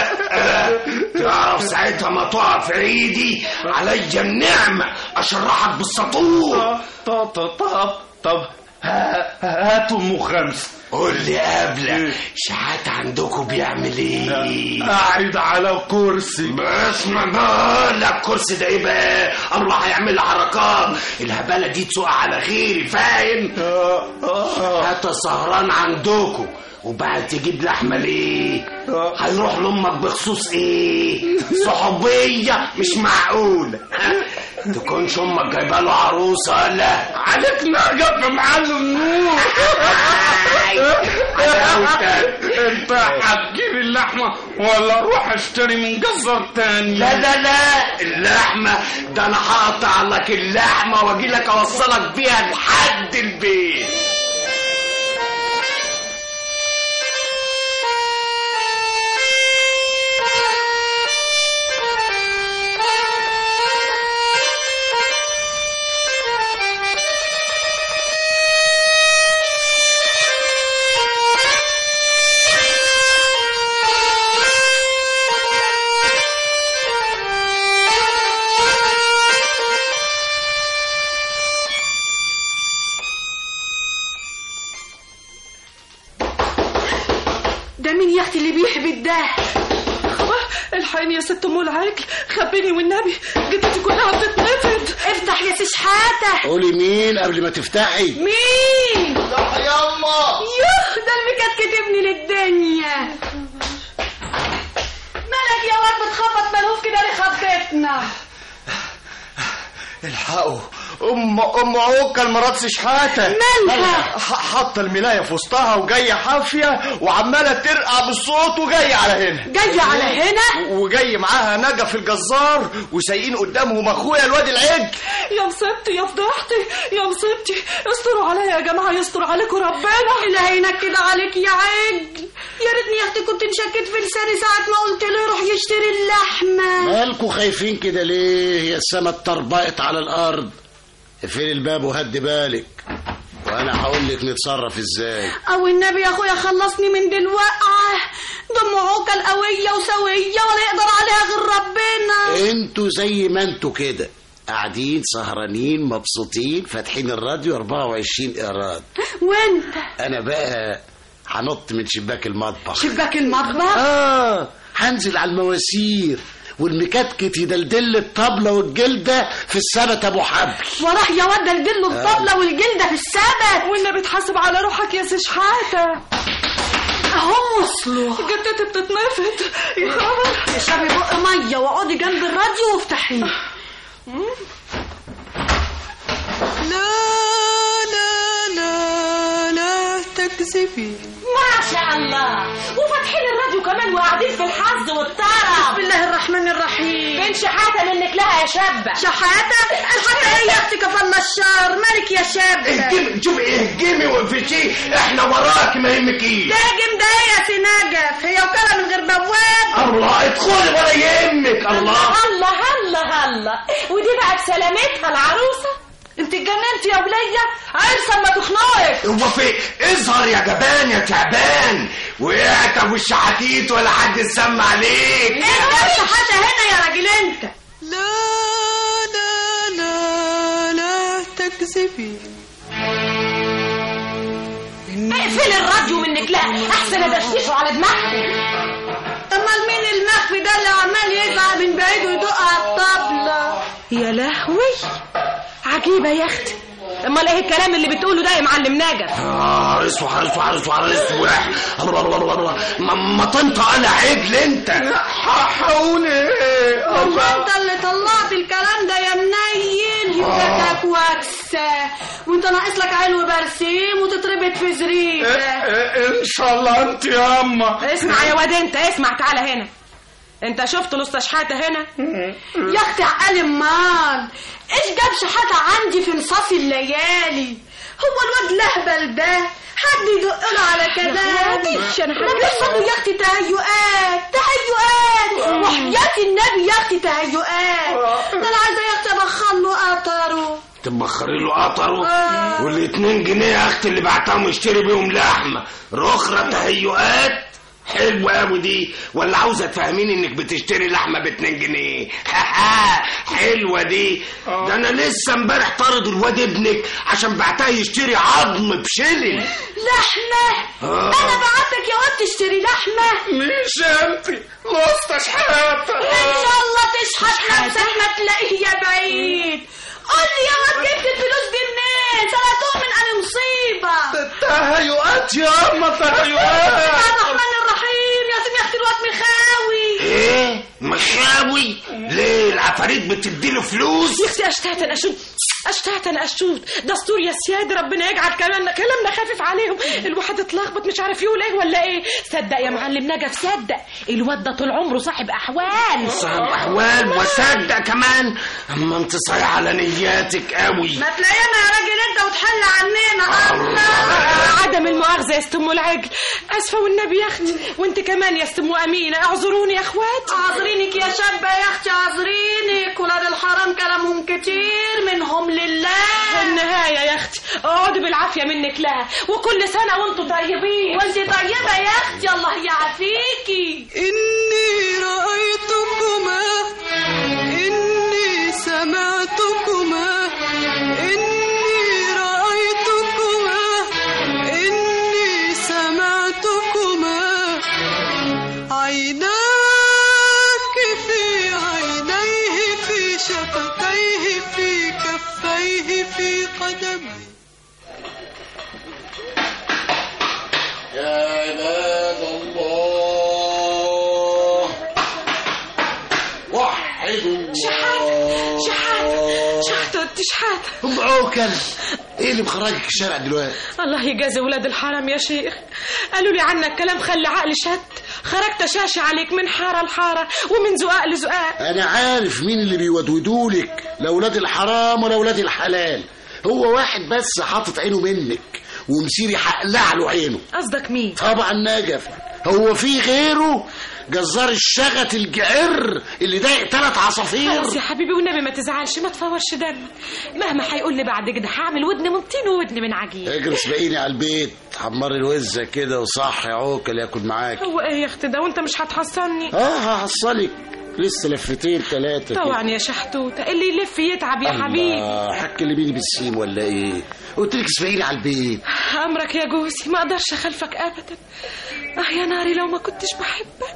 تعرف ساعتها ما تقع في ايدي عليا النعمه اشرحك بالسطور طب طب طب طب ها- هات ام خمس قول لي قبل شحات عندكم بيعمل ايه قاعد على كرسي بس ما بقول لك كرسي ده ايه بقى الله هيعمل حركات الهباله دي تسوق على غيري فاهم حتى سهران عندكم وبعد تجيب لحمه ليه هيروح لامك بخصوص ايه صحوبيه مش معقوله تكونش امك جايبه له عروسه ولا عليك نقف يا معلم نور انت هتجيب اللحمه ولا اروح اشتري من جزار تاني لا لا لا اللحمة ده أنا هقطع لك اللحمة وأجي لك أوصلك بيها لحد البيت ده مين يا اختي اللي بيحبي ده الحقيني يا ست ام العجل خبيني والنبي جدتي كلها بتتنفض افتح يا سيش حاته قولي مين قبل ما تفتحي مين يلا يوه ده اللي كانت كاتبني للدنيا مالك يا واد بتخبط ملهوف كده ليه خبطتنا الحقوا ام ام عوكل مرات شحاته مالها؟ ح- حاطه الملايه في وسطها وجايه حافيه وعماله ترقع بالصوت وجايه على هنا جاية على هنا؟ وجاي معاها نجف الجزار وسايقين قدامهم اخويا الواد العجل يا مصيبتي يا فضحتي يا مصيبتي استروا عليا يا جماعه يستر عليكم ربنا إلهي ينكد عليك يا عجل يا ريتني يا اختي كنت انشكت في لساني ساعة ما قلت له روح يشتري اللحمة مالكوا خايفين كده ليه يا السما اتطربقت على الارض اقفلي الباب وهدي بالك وانا هقول لك نتصرف ازاي او النبي يا اخويا خلصني من دي الوقعة دم عوكل قوية وسوية ولا يقدر عليها غير ربنا انتوا زي ما انتوا كده قاعدين سهرانين مبسوطين فاتحين الراديو 24 ايراد وانت انا بقى هنط من شباك المطبخ شباك المطبخ اه هنزل على المواسير والمكتكت يدلدل الطبلة والجلدة في السبت ابو حبل وراح يا ود الجل الطبلة والجلدة في السبت والنبي تحاسب على روحك يا سي شحاته اهم وصلوا جدتي بتتنفض يا خبر اشربي بق مية واقعدي جنب الراديو وافتحيه لا لا لا لا تكذبي ما شاء الله وفاتحين الراديو كمان وقاعدين في الحظ والطرب بسم الله الرحمن الرحيم فين شحاته منك لها يا شابه شحاتة شحاتة ايه يا اختي كفلنا الشر مالك يا شاب اهجمي شوف اهجمي وقفتي احنا وراك ما يهمكيش داجم ده ايه يا سي نجف هي وكالة من غير بواب الله ادخلي ولا يهمك الله الله الله الله ودي بقى بسلامتها العروسه انت اتجننتي يا وليه عرسه ما تخنقش هو في اظهر يا جبان يا تعبان وقعت ابو الشحاتيت ولا حد سمع عليك ايه ده شحاتة هنا يا راجل انت لا لا لا لا تكذبي اقفل الراديو منك لا احسن ادششه على دماغك امال مين المخفي ده اللي عمال يزعق من بعيد ويدق على الطبلة يا لهوي عجيبه يا اختي امال ايه الكلام اللي بتقوله ده يا معلم نجف حارس وحارس وحارس وحارس واحد الله الله الله الله ما, ما تنطق على عجل انت حقوني هو انت اللي طلعت الكلام ده يا منيل يبقى وكسة وانت ناقص لك علو برسيم وتتربط في زريب ان شاء الله انت يا اما اسمع يا واد انت اسمع تعالى هنا انت شفت الاسطى شحاته هنا يا اختي عقل امال ايش جاب شحاتة عندي في نصاص الليالي هو الواد لهبل ده حد يدق له على كلام خديش أنا ما حاجة. بيحصل له يا اختي تهيؤات تهيؤات وحياة النبي يا اختي تهيؤات ده انا عايزه يا اختي ابخر له قطره تبخري له قطره والاتنين جنيه يا اختي اللي بعتهم اشتري بيهم لحمه رخرة تهيؤات حلوة قوي دي ولا عاوزة تفهميني انك بتشتري لحمة باتنين جنيه حلوة دي ده انا لسه امبارح طارد الواد ابنك عشان بعتها يشتري عظم بشلل لحمة آه. انا بعتك يا واد تشتري لحمة مش انت لوسط شحاته ان شاء الله تشحت نفسك ما تلاقيه يا بعيد قول لي يا واد جبت الفلوس دي منين سنتهم من انا مصيبة تهيؤات يا اما بسم الله تهيؤات الرحمن الرحيم يا سيدي يا اختي الواد مخاوي ايه مخاوي ليه العفاريت بتديله فلوس يا اختي اشتهت انا اشوت اشتهت انا اشوت دستور يا سيادة ربنا يجعل كلامنا كلامنا خفيف عليهم الواحد اتلخبط مش عارف يقول ايه ولا ايه صدق يا معلم نجف صدق الواد ده طول عمره صاحب احوال صاحب احوال وصدق كمان اما انت صايع على نياتك قوي ما تلاقينا يا راجل انت وتحل عننا الله عدم المؤاخذة يا استم العجل اسفة والنبي يا اختي وانت كمان يا استم امينة اعذروني يا اخوات عذرينك يا شابة يا اختي عذرينك ولاد الحرام كلامهم كتير منهم لله في النهاية يا اختي اقعدي بالعافية منك لها وكل سنة وانتم طيبين وانت طيبة يا اختي الله يعافيكي إني رأيتكما إني سمعتكما إني رأيتكما إني سمعتكما عيناك في عينيه في شفتيه في كفيه في قدميه يا عباد الله وحدوا الله شحات شحاتة ام عوكل ايه اللي مخرجك الشارع دلوقتي الله يجازي ولاد الحرام يا شيخ قالوا لي عنك كلام خلي عقلي شت خرجت شاشة عليك من حارة لحارة ومن زقاق لزقاق انا عارف مين اللي بيودودولك لا ولاد الحرام ولا ولاد الحلال هو واحد بس حاطط عينه منك ومسيري حقلع له عينه قصدك مين طبعا نجف هو في غيره جزار الشغت الجعر اللي ضايق ثلاث عصافير خلاص يا حبيبي والنبي ما تزعلش ما تفورش دم مهما هيقول لي بعد كده هعمل ودن من طين وودن من عجين اجري سبقيني على البيت حمري الوزه كده وصح يا عوكل ياكل معاك هو ايه يا اختي ده وانت مش هتحصلني اه هحصلك لسه لفتين ثلاثه طبعا يا شحتوته اللي يلف يتعب يا حبيبي حك اللي بيني بالسيم ولا ايه قلت لك اسبقيني على البيت امرك يا جوزي ما اقدرش اخلفك ابدا اه يا ناري لو ما كنتش بحبك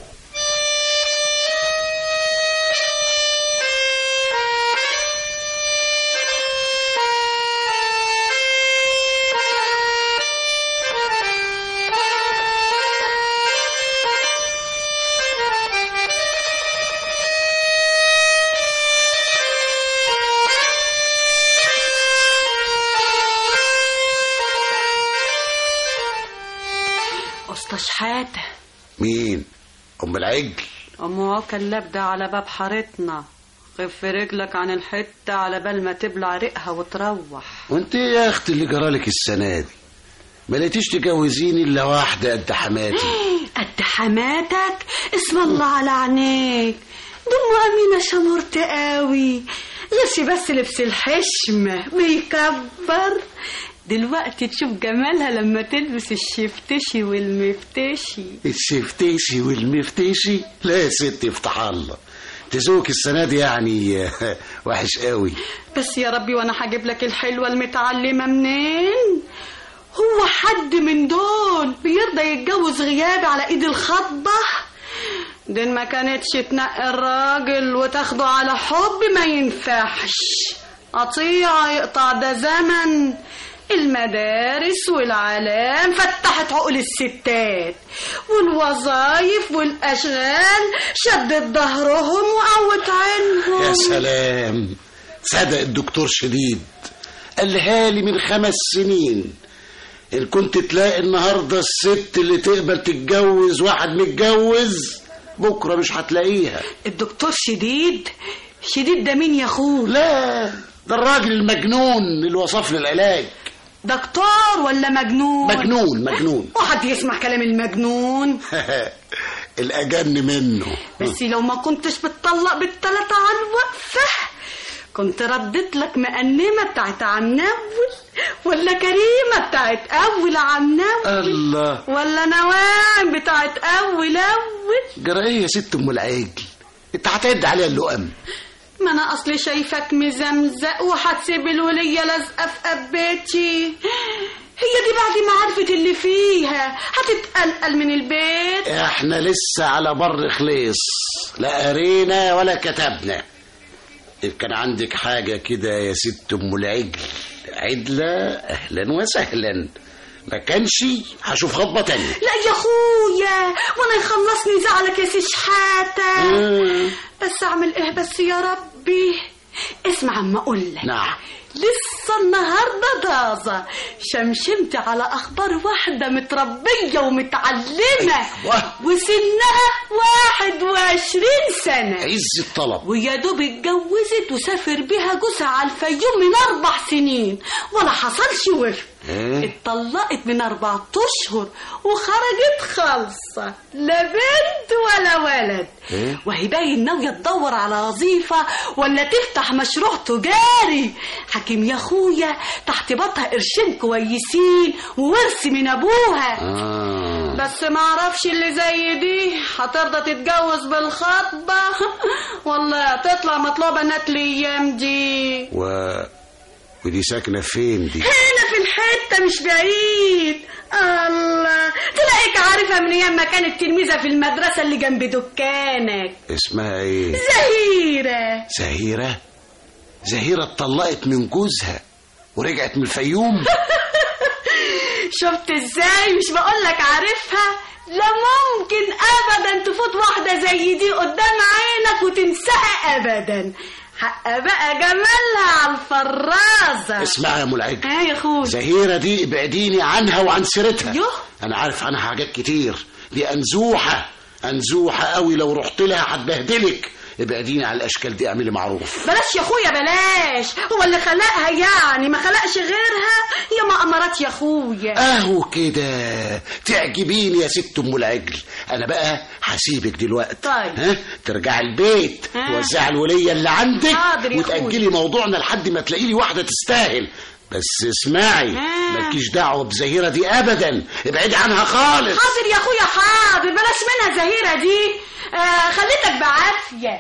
أسطى شحاتة مين ام العجل أم عوكل لابدة على باب حارتنا خف رجلك عن الحتة على بال ما تبلع ريقها وتروح وانت ايه يا اختي اللي جرالك السنه دي ما لقيتيش تجوزيني الا واحده قد حماتي قد حماتك اسم الله على عينيك دم أمينة شمرت قوي غشي بس لبس الحشمة بيكبر دلوقتي تشوف جمالها لما تلبس الشفتشي والمفتشي الشفتيشي والمفتيشي لا يا ستي افتح الله تزوك السنه دي يعني وحش قوي بس يا ربي وانا هجيب لك الحلوة المتعلمة منين هو حد من دول بيرضى يتجوز غيابي على ايد الخطبة دين ما كانتش تنقي الراجل وتاخده على حب ما ينفعش قطيعة يقطع ده زمن المدارس والعلام فتحت عقل الستات والوظايف والأشغال شدت ظهرهم وقوت عينهم يا سلام صدق الدكتور شديد قالها لي من خمس سنين ان كنت تلاقي النهارده الست اللي تقبل تتجوز واحد متجوز بكره مش هتلاقيها الدكتور شديد شديد ده مين يا اخوه لا ده الراجل المجنون اللي وصف لي العلاج دكتور ولا مجنون مجنون مجنون واحد يسمع كلام المجنون الاجن منه بس لو ما كنتش بتطلق بالتلاتة على الوقفة كنت رديت لك مقنمة بتاعت عم نول ولا كريمة بتاعت أول عم نول الله ولا نواعم بتاعت أول أول جرى ايه يا ست ام العجل انت هتعد عليها اللقم ما أنا أصلي شايفك مزمزق وهتسيب الولية لازقة في قبيتي هي دي بعد ما عرفت اللي فيها هتتقلقل من البيت احنا لسه على بر خليص لا قرينا ولا كتبنا إن كان عندك حاجة كده يا ست أم العجل عدلة أهلا وسهلا ما كانش هشوف خطبة تانية لا يا اخويا وانا يخلصني زعلك يا سي شحاتة مم. بس اعمل ايه بس يا ربي اسمع اما اقول لك نعم لسه النهارده طازه شمشمت على اخبار واحده متربيه ومتعلمه وسنها واحد وعشرين سنه عز الطلب ويا دوب اتجوزت وسافر بيها جوزها على الفيوم من اربع سنين ولا حصلش وفق إيه؟ اتطلقت من أربعة أشهر وخرجت خالصة لا بنت ولا ولد إيه؟ وهي باين ناوية تدور على وظيفة ولا تفتح مشروع تجاري حكيم يا أخويا تحت بطها قرشين كويسين وورث من أبوها آه. بس ما اعرفش اللي زي دي هترضى تتجوز بالخطبة والله تطلع مطلوبة بنات الايام دي و... ودي ساكنة فين دي هنا في الحتة مش بعيد الله تلاقيك عارفها من ايام ما كانت تلميذة في المدرسة اللي جنب دكانك اسمها ايه زهيرة زهيرة زهيرة اتطلقت من جوزها ورجعت من الفيوم شفت ازاي مش بقولك عارفها لا ممكن ابدا تفوت واحدة زي دي قدام عينك وتنساها ابدا حق بقى جمالها على الفرازة اسمعي يا ام العجل ها يا اخوي زهيرة دي ابعديني عنها وعن سيرتها يوه. انا عارف عنها حاجات كتير دي انزوحة انزوحة قوي لو رحت لها هتبهدلك ابعديني عن الاشكال دي اعملي معروف بلاش يا اخويا بلاش هو اللي خلقها يعني ما خلقش غيرها يا ما امرات يا اخويا اهو كده تعجبيني يا ست ام العجل انا بقى هسيبك دلوقتي طيب. ها ترجعي البيت ها. توزعي الوليه اللي عندك حاضر يا وتاجلي موضوعنا لحد ما تلاقي لي واحده تستاهل بس اسمعي ها. مالكيش دعوه بزهيره دي ابدا ابعدي عنها خالص حاضر يا اخويا حاضر بلاش منها زهيرة دي آه خليتك بعافية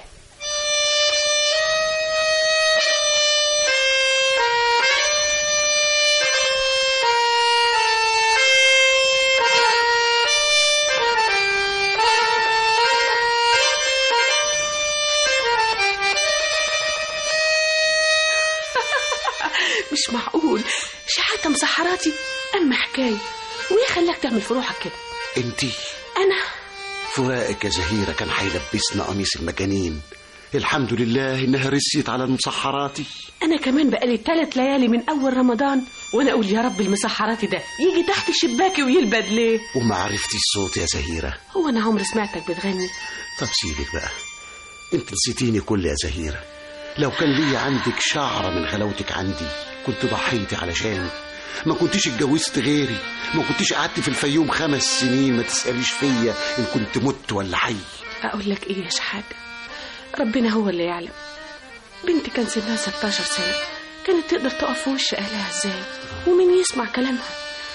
مش معقول شحاتة مسحراتي أما حكاية وإيه خلاك تعمل في روحك كده انتي أنا فراقك يا زهيره كان هيلبسنا قميص المجانين الحمد لله انها رسيت على المسحراتي أنا كمان بقالي تلات ليالي من أول رمضان وأنا أقول يا رب المسحراتي ده يجي تحت شباكي ويلبد ليه وما عرفتي الصوت يا زهيره هو أنا عمري سمعتك بتغني طب سيبك بقى انت نسيتيني كل يا زهيرة لو كان لي عندك شعرة من غلاوتك عندي كنت ضحيتي علشاني ما كنتش اتجوزت غيري ما كنتش قعدت في الفيوم خمس سنين ما تسأليش فيا ان كنت مت ولا حي أقول لك إيه يا شحاتة ربنا هو اللي يعلم بنتي كان سنها 16 سنة كانت تقدر تقف في وش أهلها إزاي ومين يسمع كلامها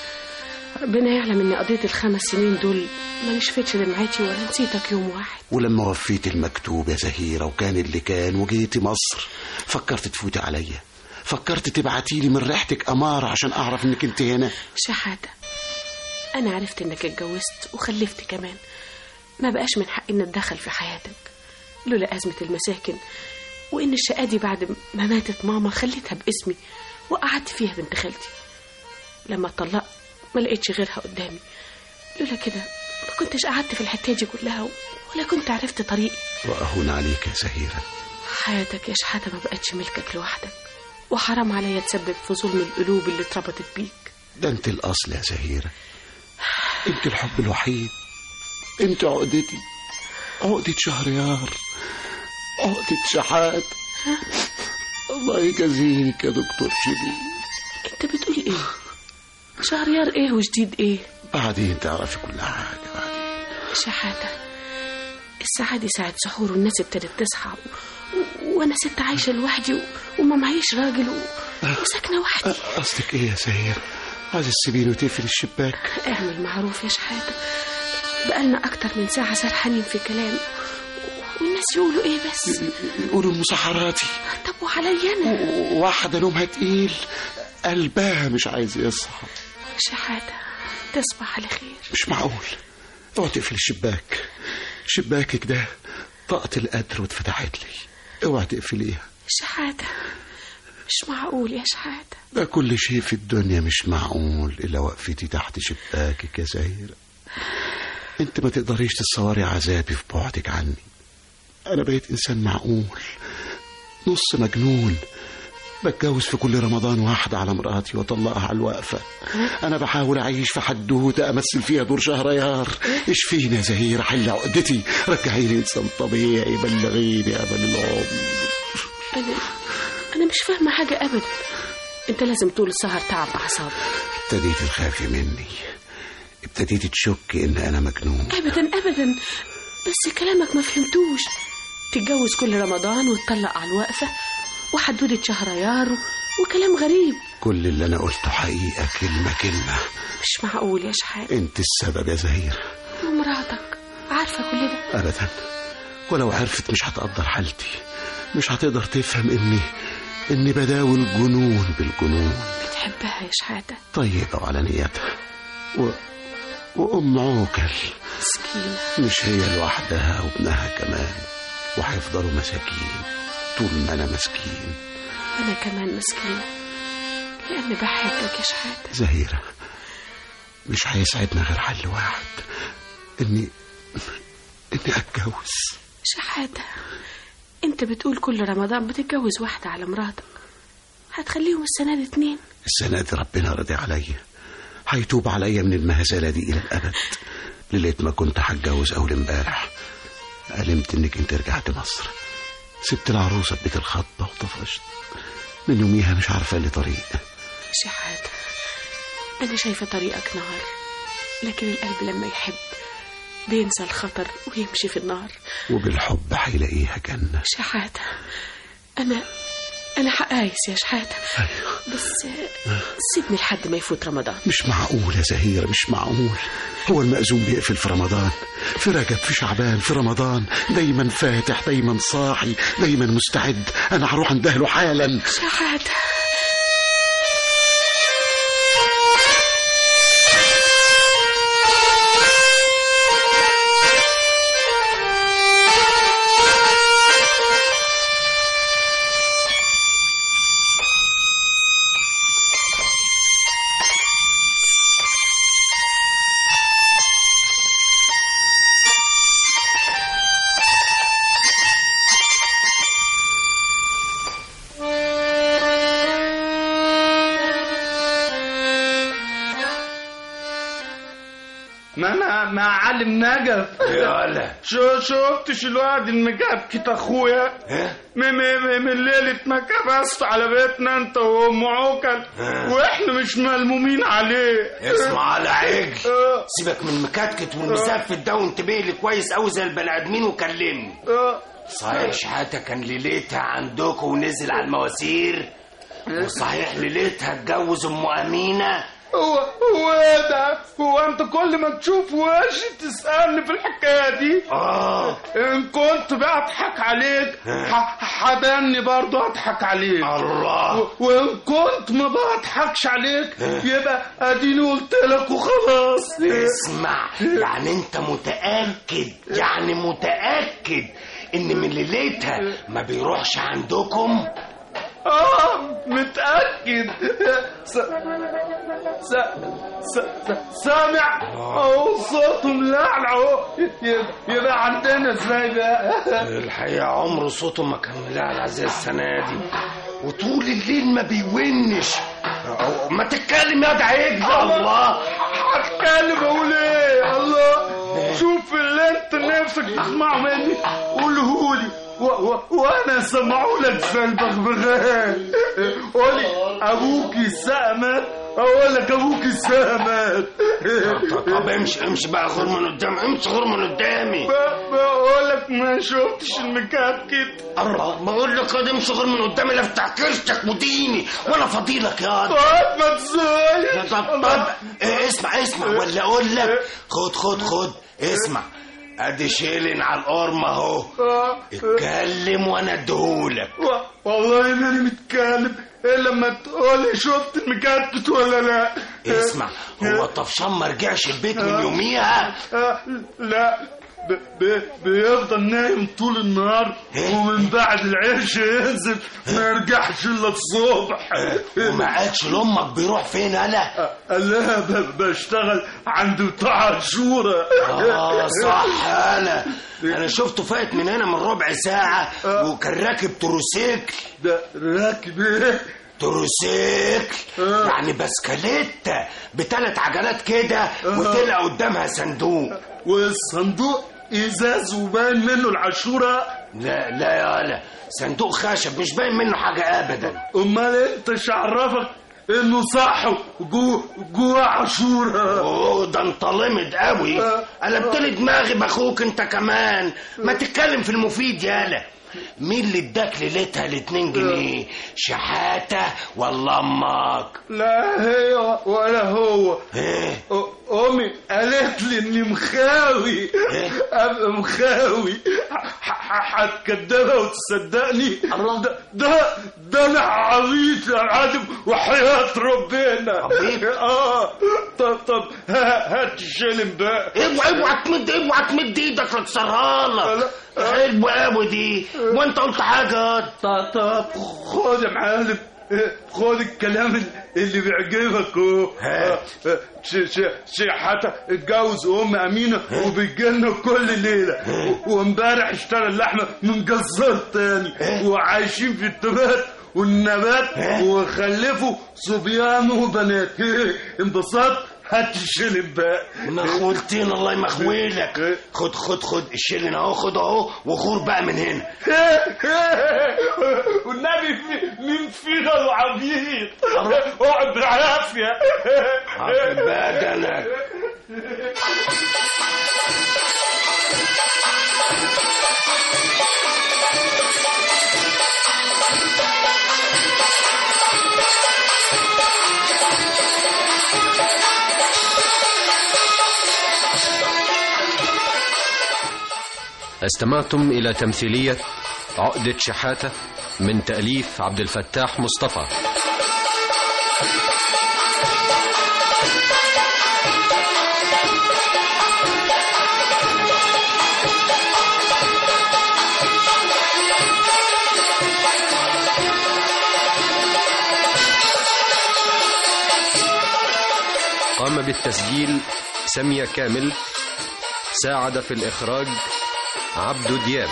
ربنا يعلم إني قضيت الخمس سنين دول ما نشفتش دمعتي ولا نسيتك يوم واحد ولما وفيت المكتوب يا زهيرة وكان اللي كان وجيتي مصر فكرت تفوتي عليا فكرت تبعتي لي من ريحتك أمارة عشان أعرف إنك أنت هنا شحاتة أنا عرفت إنك اتجوزت وخلفت كمان ما بقاش من حقي إن أتدخل في حياتك لولا أزمة المساكن وإن الشقة دي بعد ما ماتت ماما خليتها باسمي وقعدت فيها بنت خالتي لما اتطلقت ما لقيتش غيرها قدامي لولا كده ما كنتش قعدت في الحتة دي كلها ولا كنت عرفت طريقي وأهون عليك يا زهيرة حياتك يا شحاتة ما بقتش ملكك لوحدك وحرام عليا تسبب في ظلم القلوب اللي اتربطت بيك ده أنت الأصل يا زهيرة أنت الحب الوحيد أنت عقدتي عقدة شهريار عقدة شحات الله يجازيك يا دكتور شبيه انت بتقول ايه شهريار ايه وجديد ايه بعدين تعرفي كل حاجة شحاتة الساعة دي ساعة سحور والناس ابتدت تصحى و... و... وانا ست عايشة لوحدي و... وما معيش راجل و... وساكنة وحدي قصدك ايه يا زهير عايز تسيبيني وتقفل الشباك اعمل معروف يا شحاتة بقالنا أكتر من ساعة سرحانين في كلام والناس يقولوا ايه بس يقولوا المسحراتي طب وعليا انا واحدة نومها تقيل قلبها مش عايز يصحى شحاتة تصبح على خير مش معقول اوعى تقفل الشباك شباكك ده طاقة القدر واتفتحت لي اوعى تقفليها شحاتة مش معقول يا شحاتة ده كل شيء في الدنيا مش معقول إلا وقفتي تحت شباكك يا زهيرة انت ما تقدريش تصوري عذابي في بعدك عني انا بقيت انسان معقول نص مجنون بتجوز في كل رمضان واحدة على مراتي واطلقها على الوقفة انا بحاول اعيش في حدوتة امثل فيها دور شهريار اشفيني يا زهيرة حل عقدتي رجعيني انسان طبيعي بلغيني امل العمر انا انا مش فاهمة حاجة ابدا انت لازم طول السهر تعب اعصابك ابتديت تخافي مني ابتديت تشك ان انا مجنون ابدا ابدا بس كلامك ما فهمتوش تتجوز كل رمضان وتطلق على الوقفة وحدودة شهريار و... وكلام غريب كل اللي انا قلته حقيقة كلمة كلمة مش معقول يا شحات انت السبب يا زهير ومراتك عارفة كل ده ابدا ولو عرفت مش هتقدر حالتي مش هتقدر تفهم اني اني بداوي الجنون بالجنون بتحبها يا شحاتة طيبة وعلى نيتها و... وأم عوكل مسكينة مش هي لوحدها وابنها كمان وهيفضلوا مساكين طول ما أنا مسكين أنا كمان مسكينة لأني بحبك يا شحاتة زهيرة مش هيسعدنا غير حل واحد إني إني أتجوز شحاتة انت بتقول كل رمضان بتتجوز واحدة على مراتك هتخليهم السنة دي اتنين السنة دي ربنا راضي عليا هيتوب عليا من المهزلة دي إلى الأبد ليلة ما كنت هتجوز أول امبارح علمت إنك أنت رجعت مصر سبت العروسة في بيت الخطبة وطفشت من يوميها مش عارفة لي طريق شحاتة أنا شايفة طريقك نهار لكن القلب لما يحب بينسى الخطر ويمشي في النار وبالحب هيلاقيها جنة شحاتة أنا أنا حقايس يا شحاتة بس سيبني لحد ما يفوت رمضان مش معقول يا زهيرة مش معقول هو المأذون بيقفل في رمضان في رجب في شعبان في رمضان دايما فاتح دايما صاحي دايما مستعد أنا هروح اندهله حالا شحاتة ما انا مع علم نجف يالا شو شفتش الواد المجبكت اخويا من من من ليله ما كبست على بيتنا انت وام عوكل واحنا مش ملمومين عليه اسمع على عجل آه. سيبك من المكتكت والمزفت ده وانتبه لي كويس قوي زي البني ادمين وكلمني آه. صحيح شحاتة كان ليلتها عندكم ونزل على المواسير وصحيح ليلتها اتجوز ام امينه هو هو ايه ده هو انت كل ما تشوف وشي تسألني في الحكاية دي اه ان كنت بضحك عليك ح- حدني برضو اضحك عليك الله و- وان كنت ما بضحكش عليك يبقى اديني قلت لك وخلاص اسمع يعني انت متأكد يعني متأكد ان من ليلتها ما بيروحش عندكم اه متأكد س... س... س... س... سامع اهو صوتهم لعلع اهو يبقى- يبقى عندنا ازاي بقى الحقيقة عمره صوته ما كان ملعلع زي السنة دي وطول الليل ما بيونش أو- ما تتكلم يا دعيك الله هتكلم اقول ايه الله شوف اللي انت نفسك تسمعه مني قولهولي و- و- وانا اسمعه لك زي البغبغان قولي ابوك الساعة مات اقول لك ابوك الساعة مات طب امشي امشي بقى غور من قدام امشي غور من قدامي ب- بقول لك ما شفتش المكتكت الله بقول لك قد امشي غور من قدامي لا افتح كرشك وديني وانا فضيلك يا واد. طب ما تزايد طب طب إيه، اسمع اسمع ولا اقول لك خد خد خد اسمع ادي شيلن على القرم اهو اتكلم وانا اديهولك و- والله ماني متكلم الا لما تقولي شفت المكتكت ولا لا اسمع هو طفشان ما رجعش البيت من يوميها آه، لا ب... ب... بيفضل نايم طول النهار ومن بعد العيش ينزل ما يرجعش الا الصبح وما قالش لامك بيروح فين انا لا ب... بشتغل عند بتاع عاشورة اه صح انا انا شفته فايت من هنا من ربع ساعة وكان راكب تروسيكل ده راكب ايه تروسيكل يعني بسكليتة بثلاث عجلات كده وطلع قدامها صندوق والصندوق ازاز وباين منه العاشورة لا لا يا لا صندوق خشب مش باين منه حاجة ابدا امال انت شعرفك انه صح جوه جوه عاشورة اوه ده انت لمد قوي قلبت لي دماغي باخوك انت كمان ما تتكلم في المفيد يالا مين اللي اداك ليلتها الاتنين جنيه شحاتة ولا امك لا هي ولا هو ايه أ- امي قالت لي اني مخاوي ابقى مخاوي ح- ح- هتكدبها وتصدقني ده ده ده انا عبيط يا عادم وحياة ربنا عبيط؟ اه طب طب ها- هات الشلم بقى اوعى اوعى تمد اوعى تمد ايدك لكسرها لك حلو قوي دي وانت قلت حاجة طب طب خد يا معلم خد الكلام ال- اللي بيعجبك اهو آه، آه، ش- ش- شحاتة اتجوز ام امينه وبيجيلنا كل ليله و- وامبارح اشترى اللحمه من جزار تاني وعايشين في التبات والنبات وخلفوا صبيان وبنات انبسطت هات الشلم بقى مخولتين الله يمخولك خد خد خد الشلن اهو خد اهو وغور بقى من هنا والنبي في مين فينا العبيط اقعد بالعافيه عافي بدنك استمعتم إلى تمثيلية عقدة شحاتة من تأليف عبد الفتاح مصطفى قام بالتسجيل سمية كامل ساعد في الإخراج عبدو دياب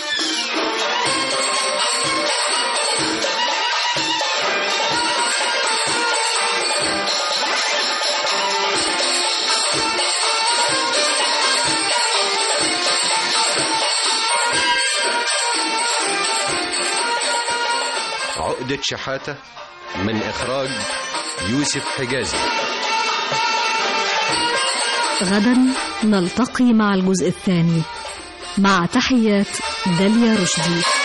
عقدة شحاتة من إخراج يوسف حجازي غدا نلتقي مع الجزء الثاني مع تحيات داليا رشدي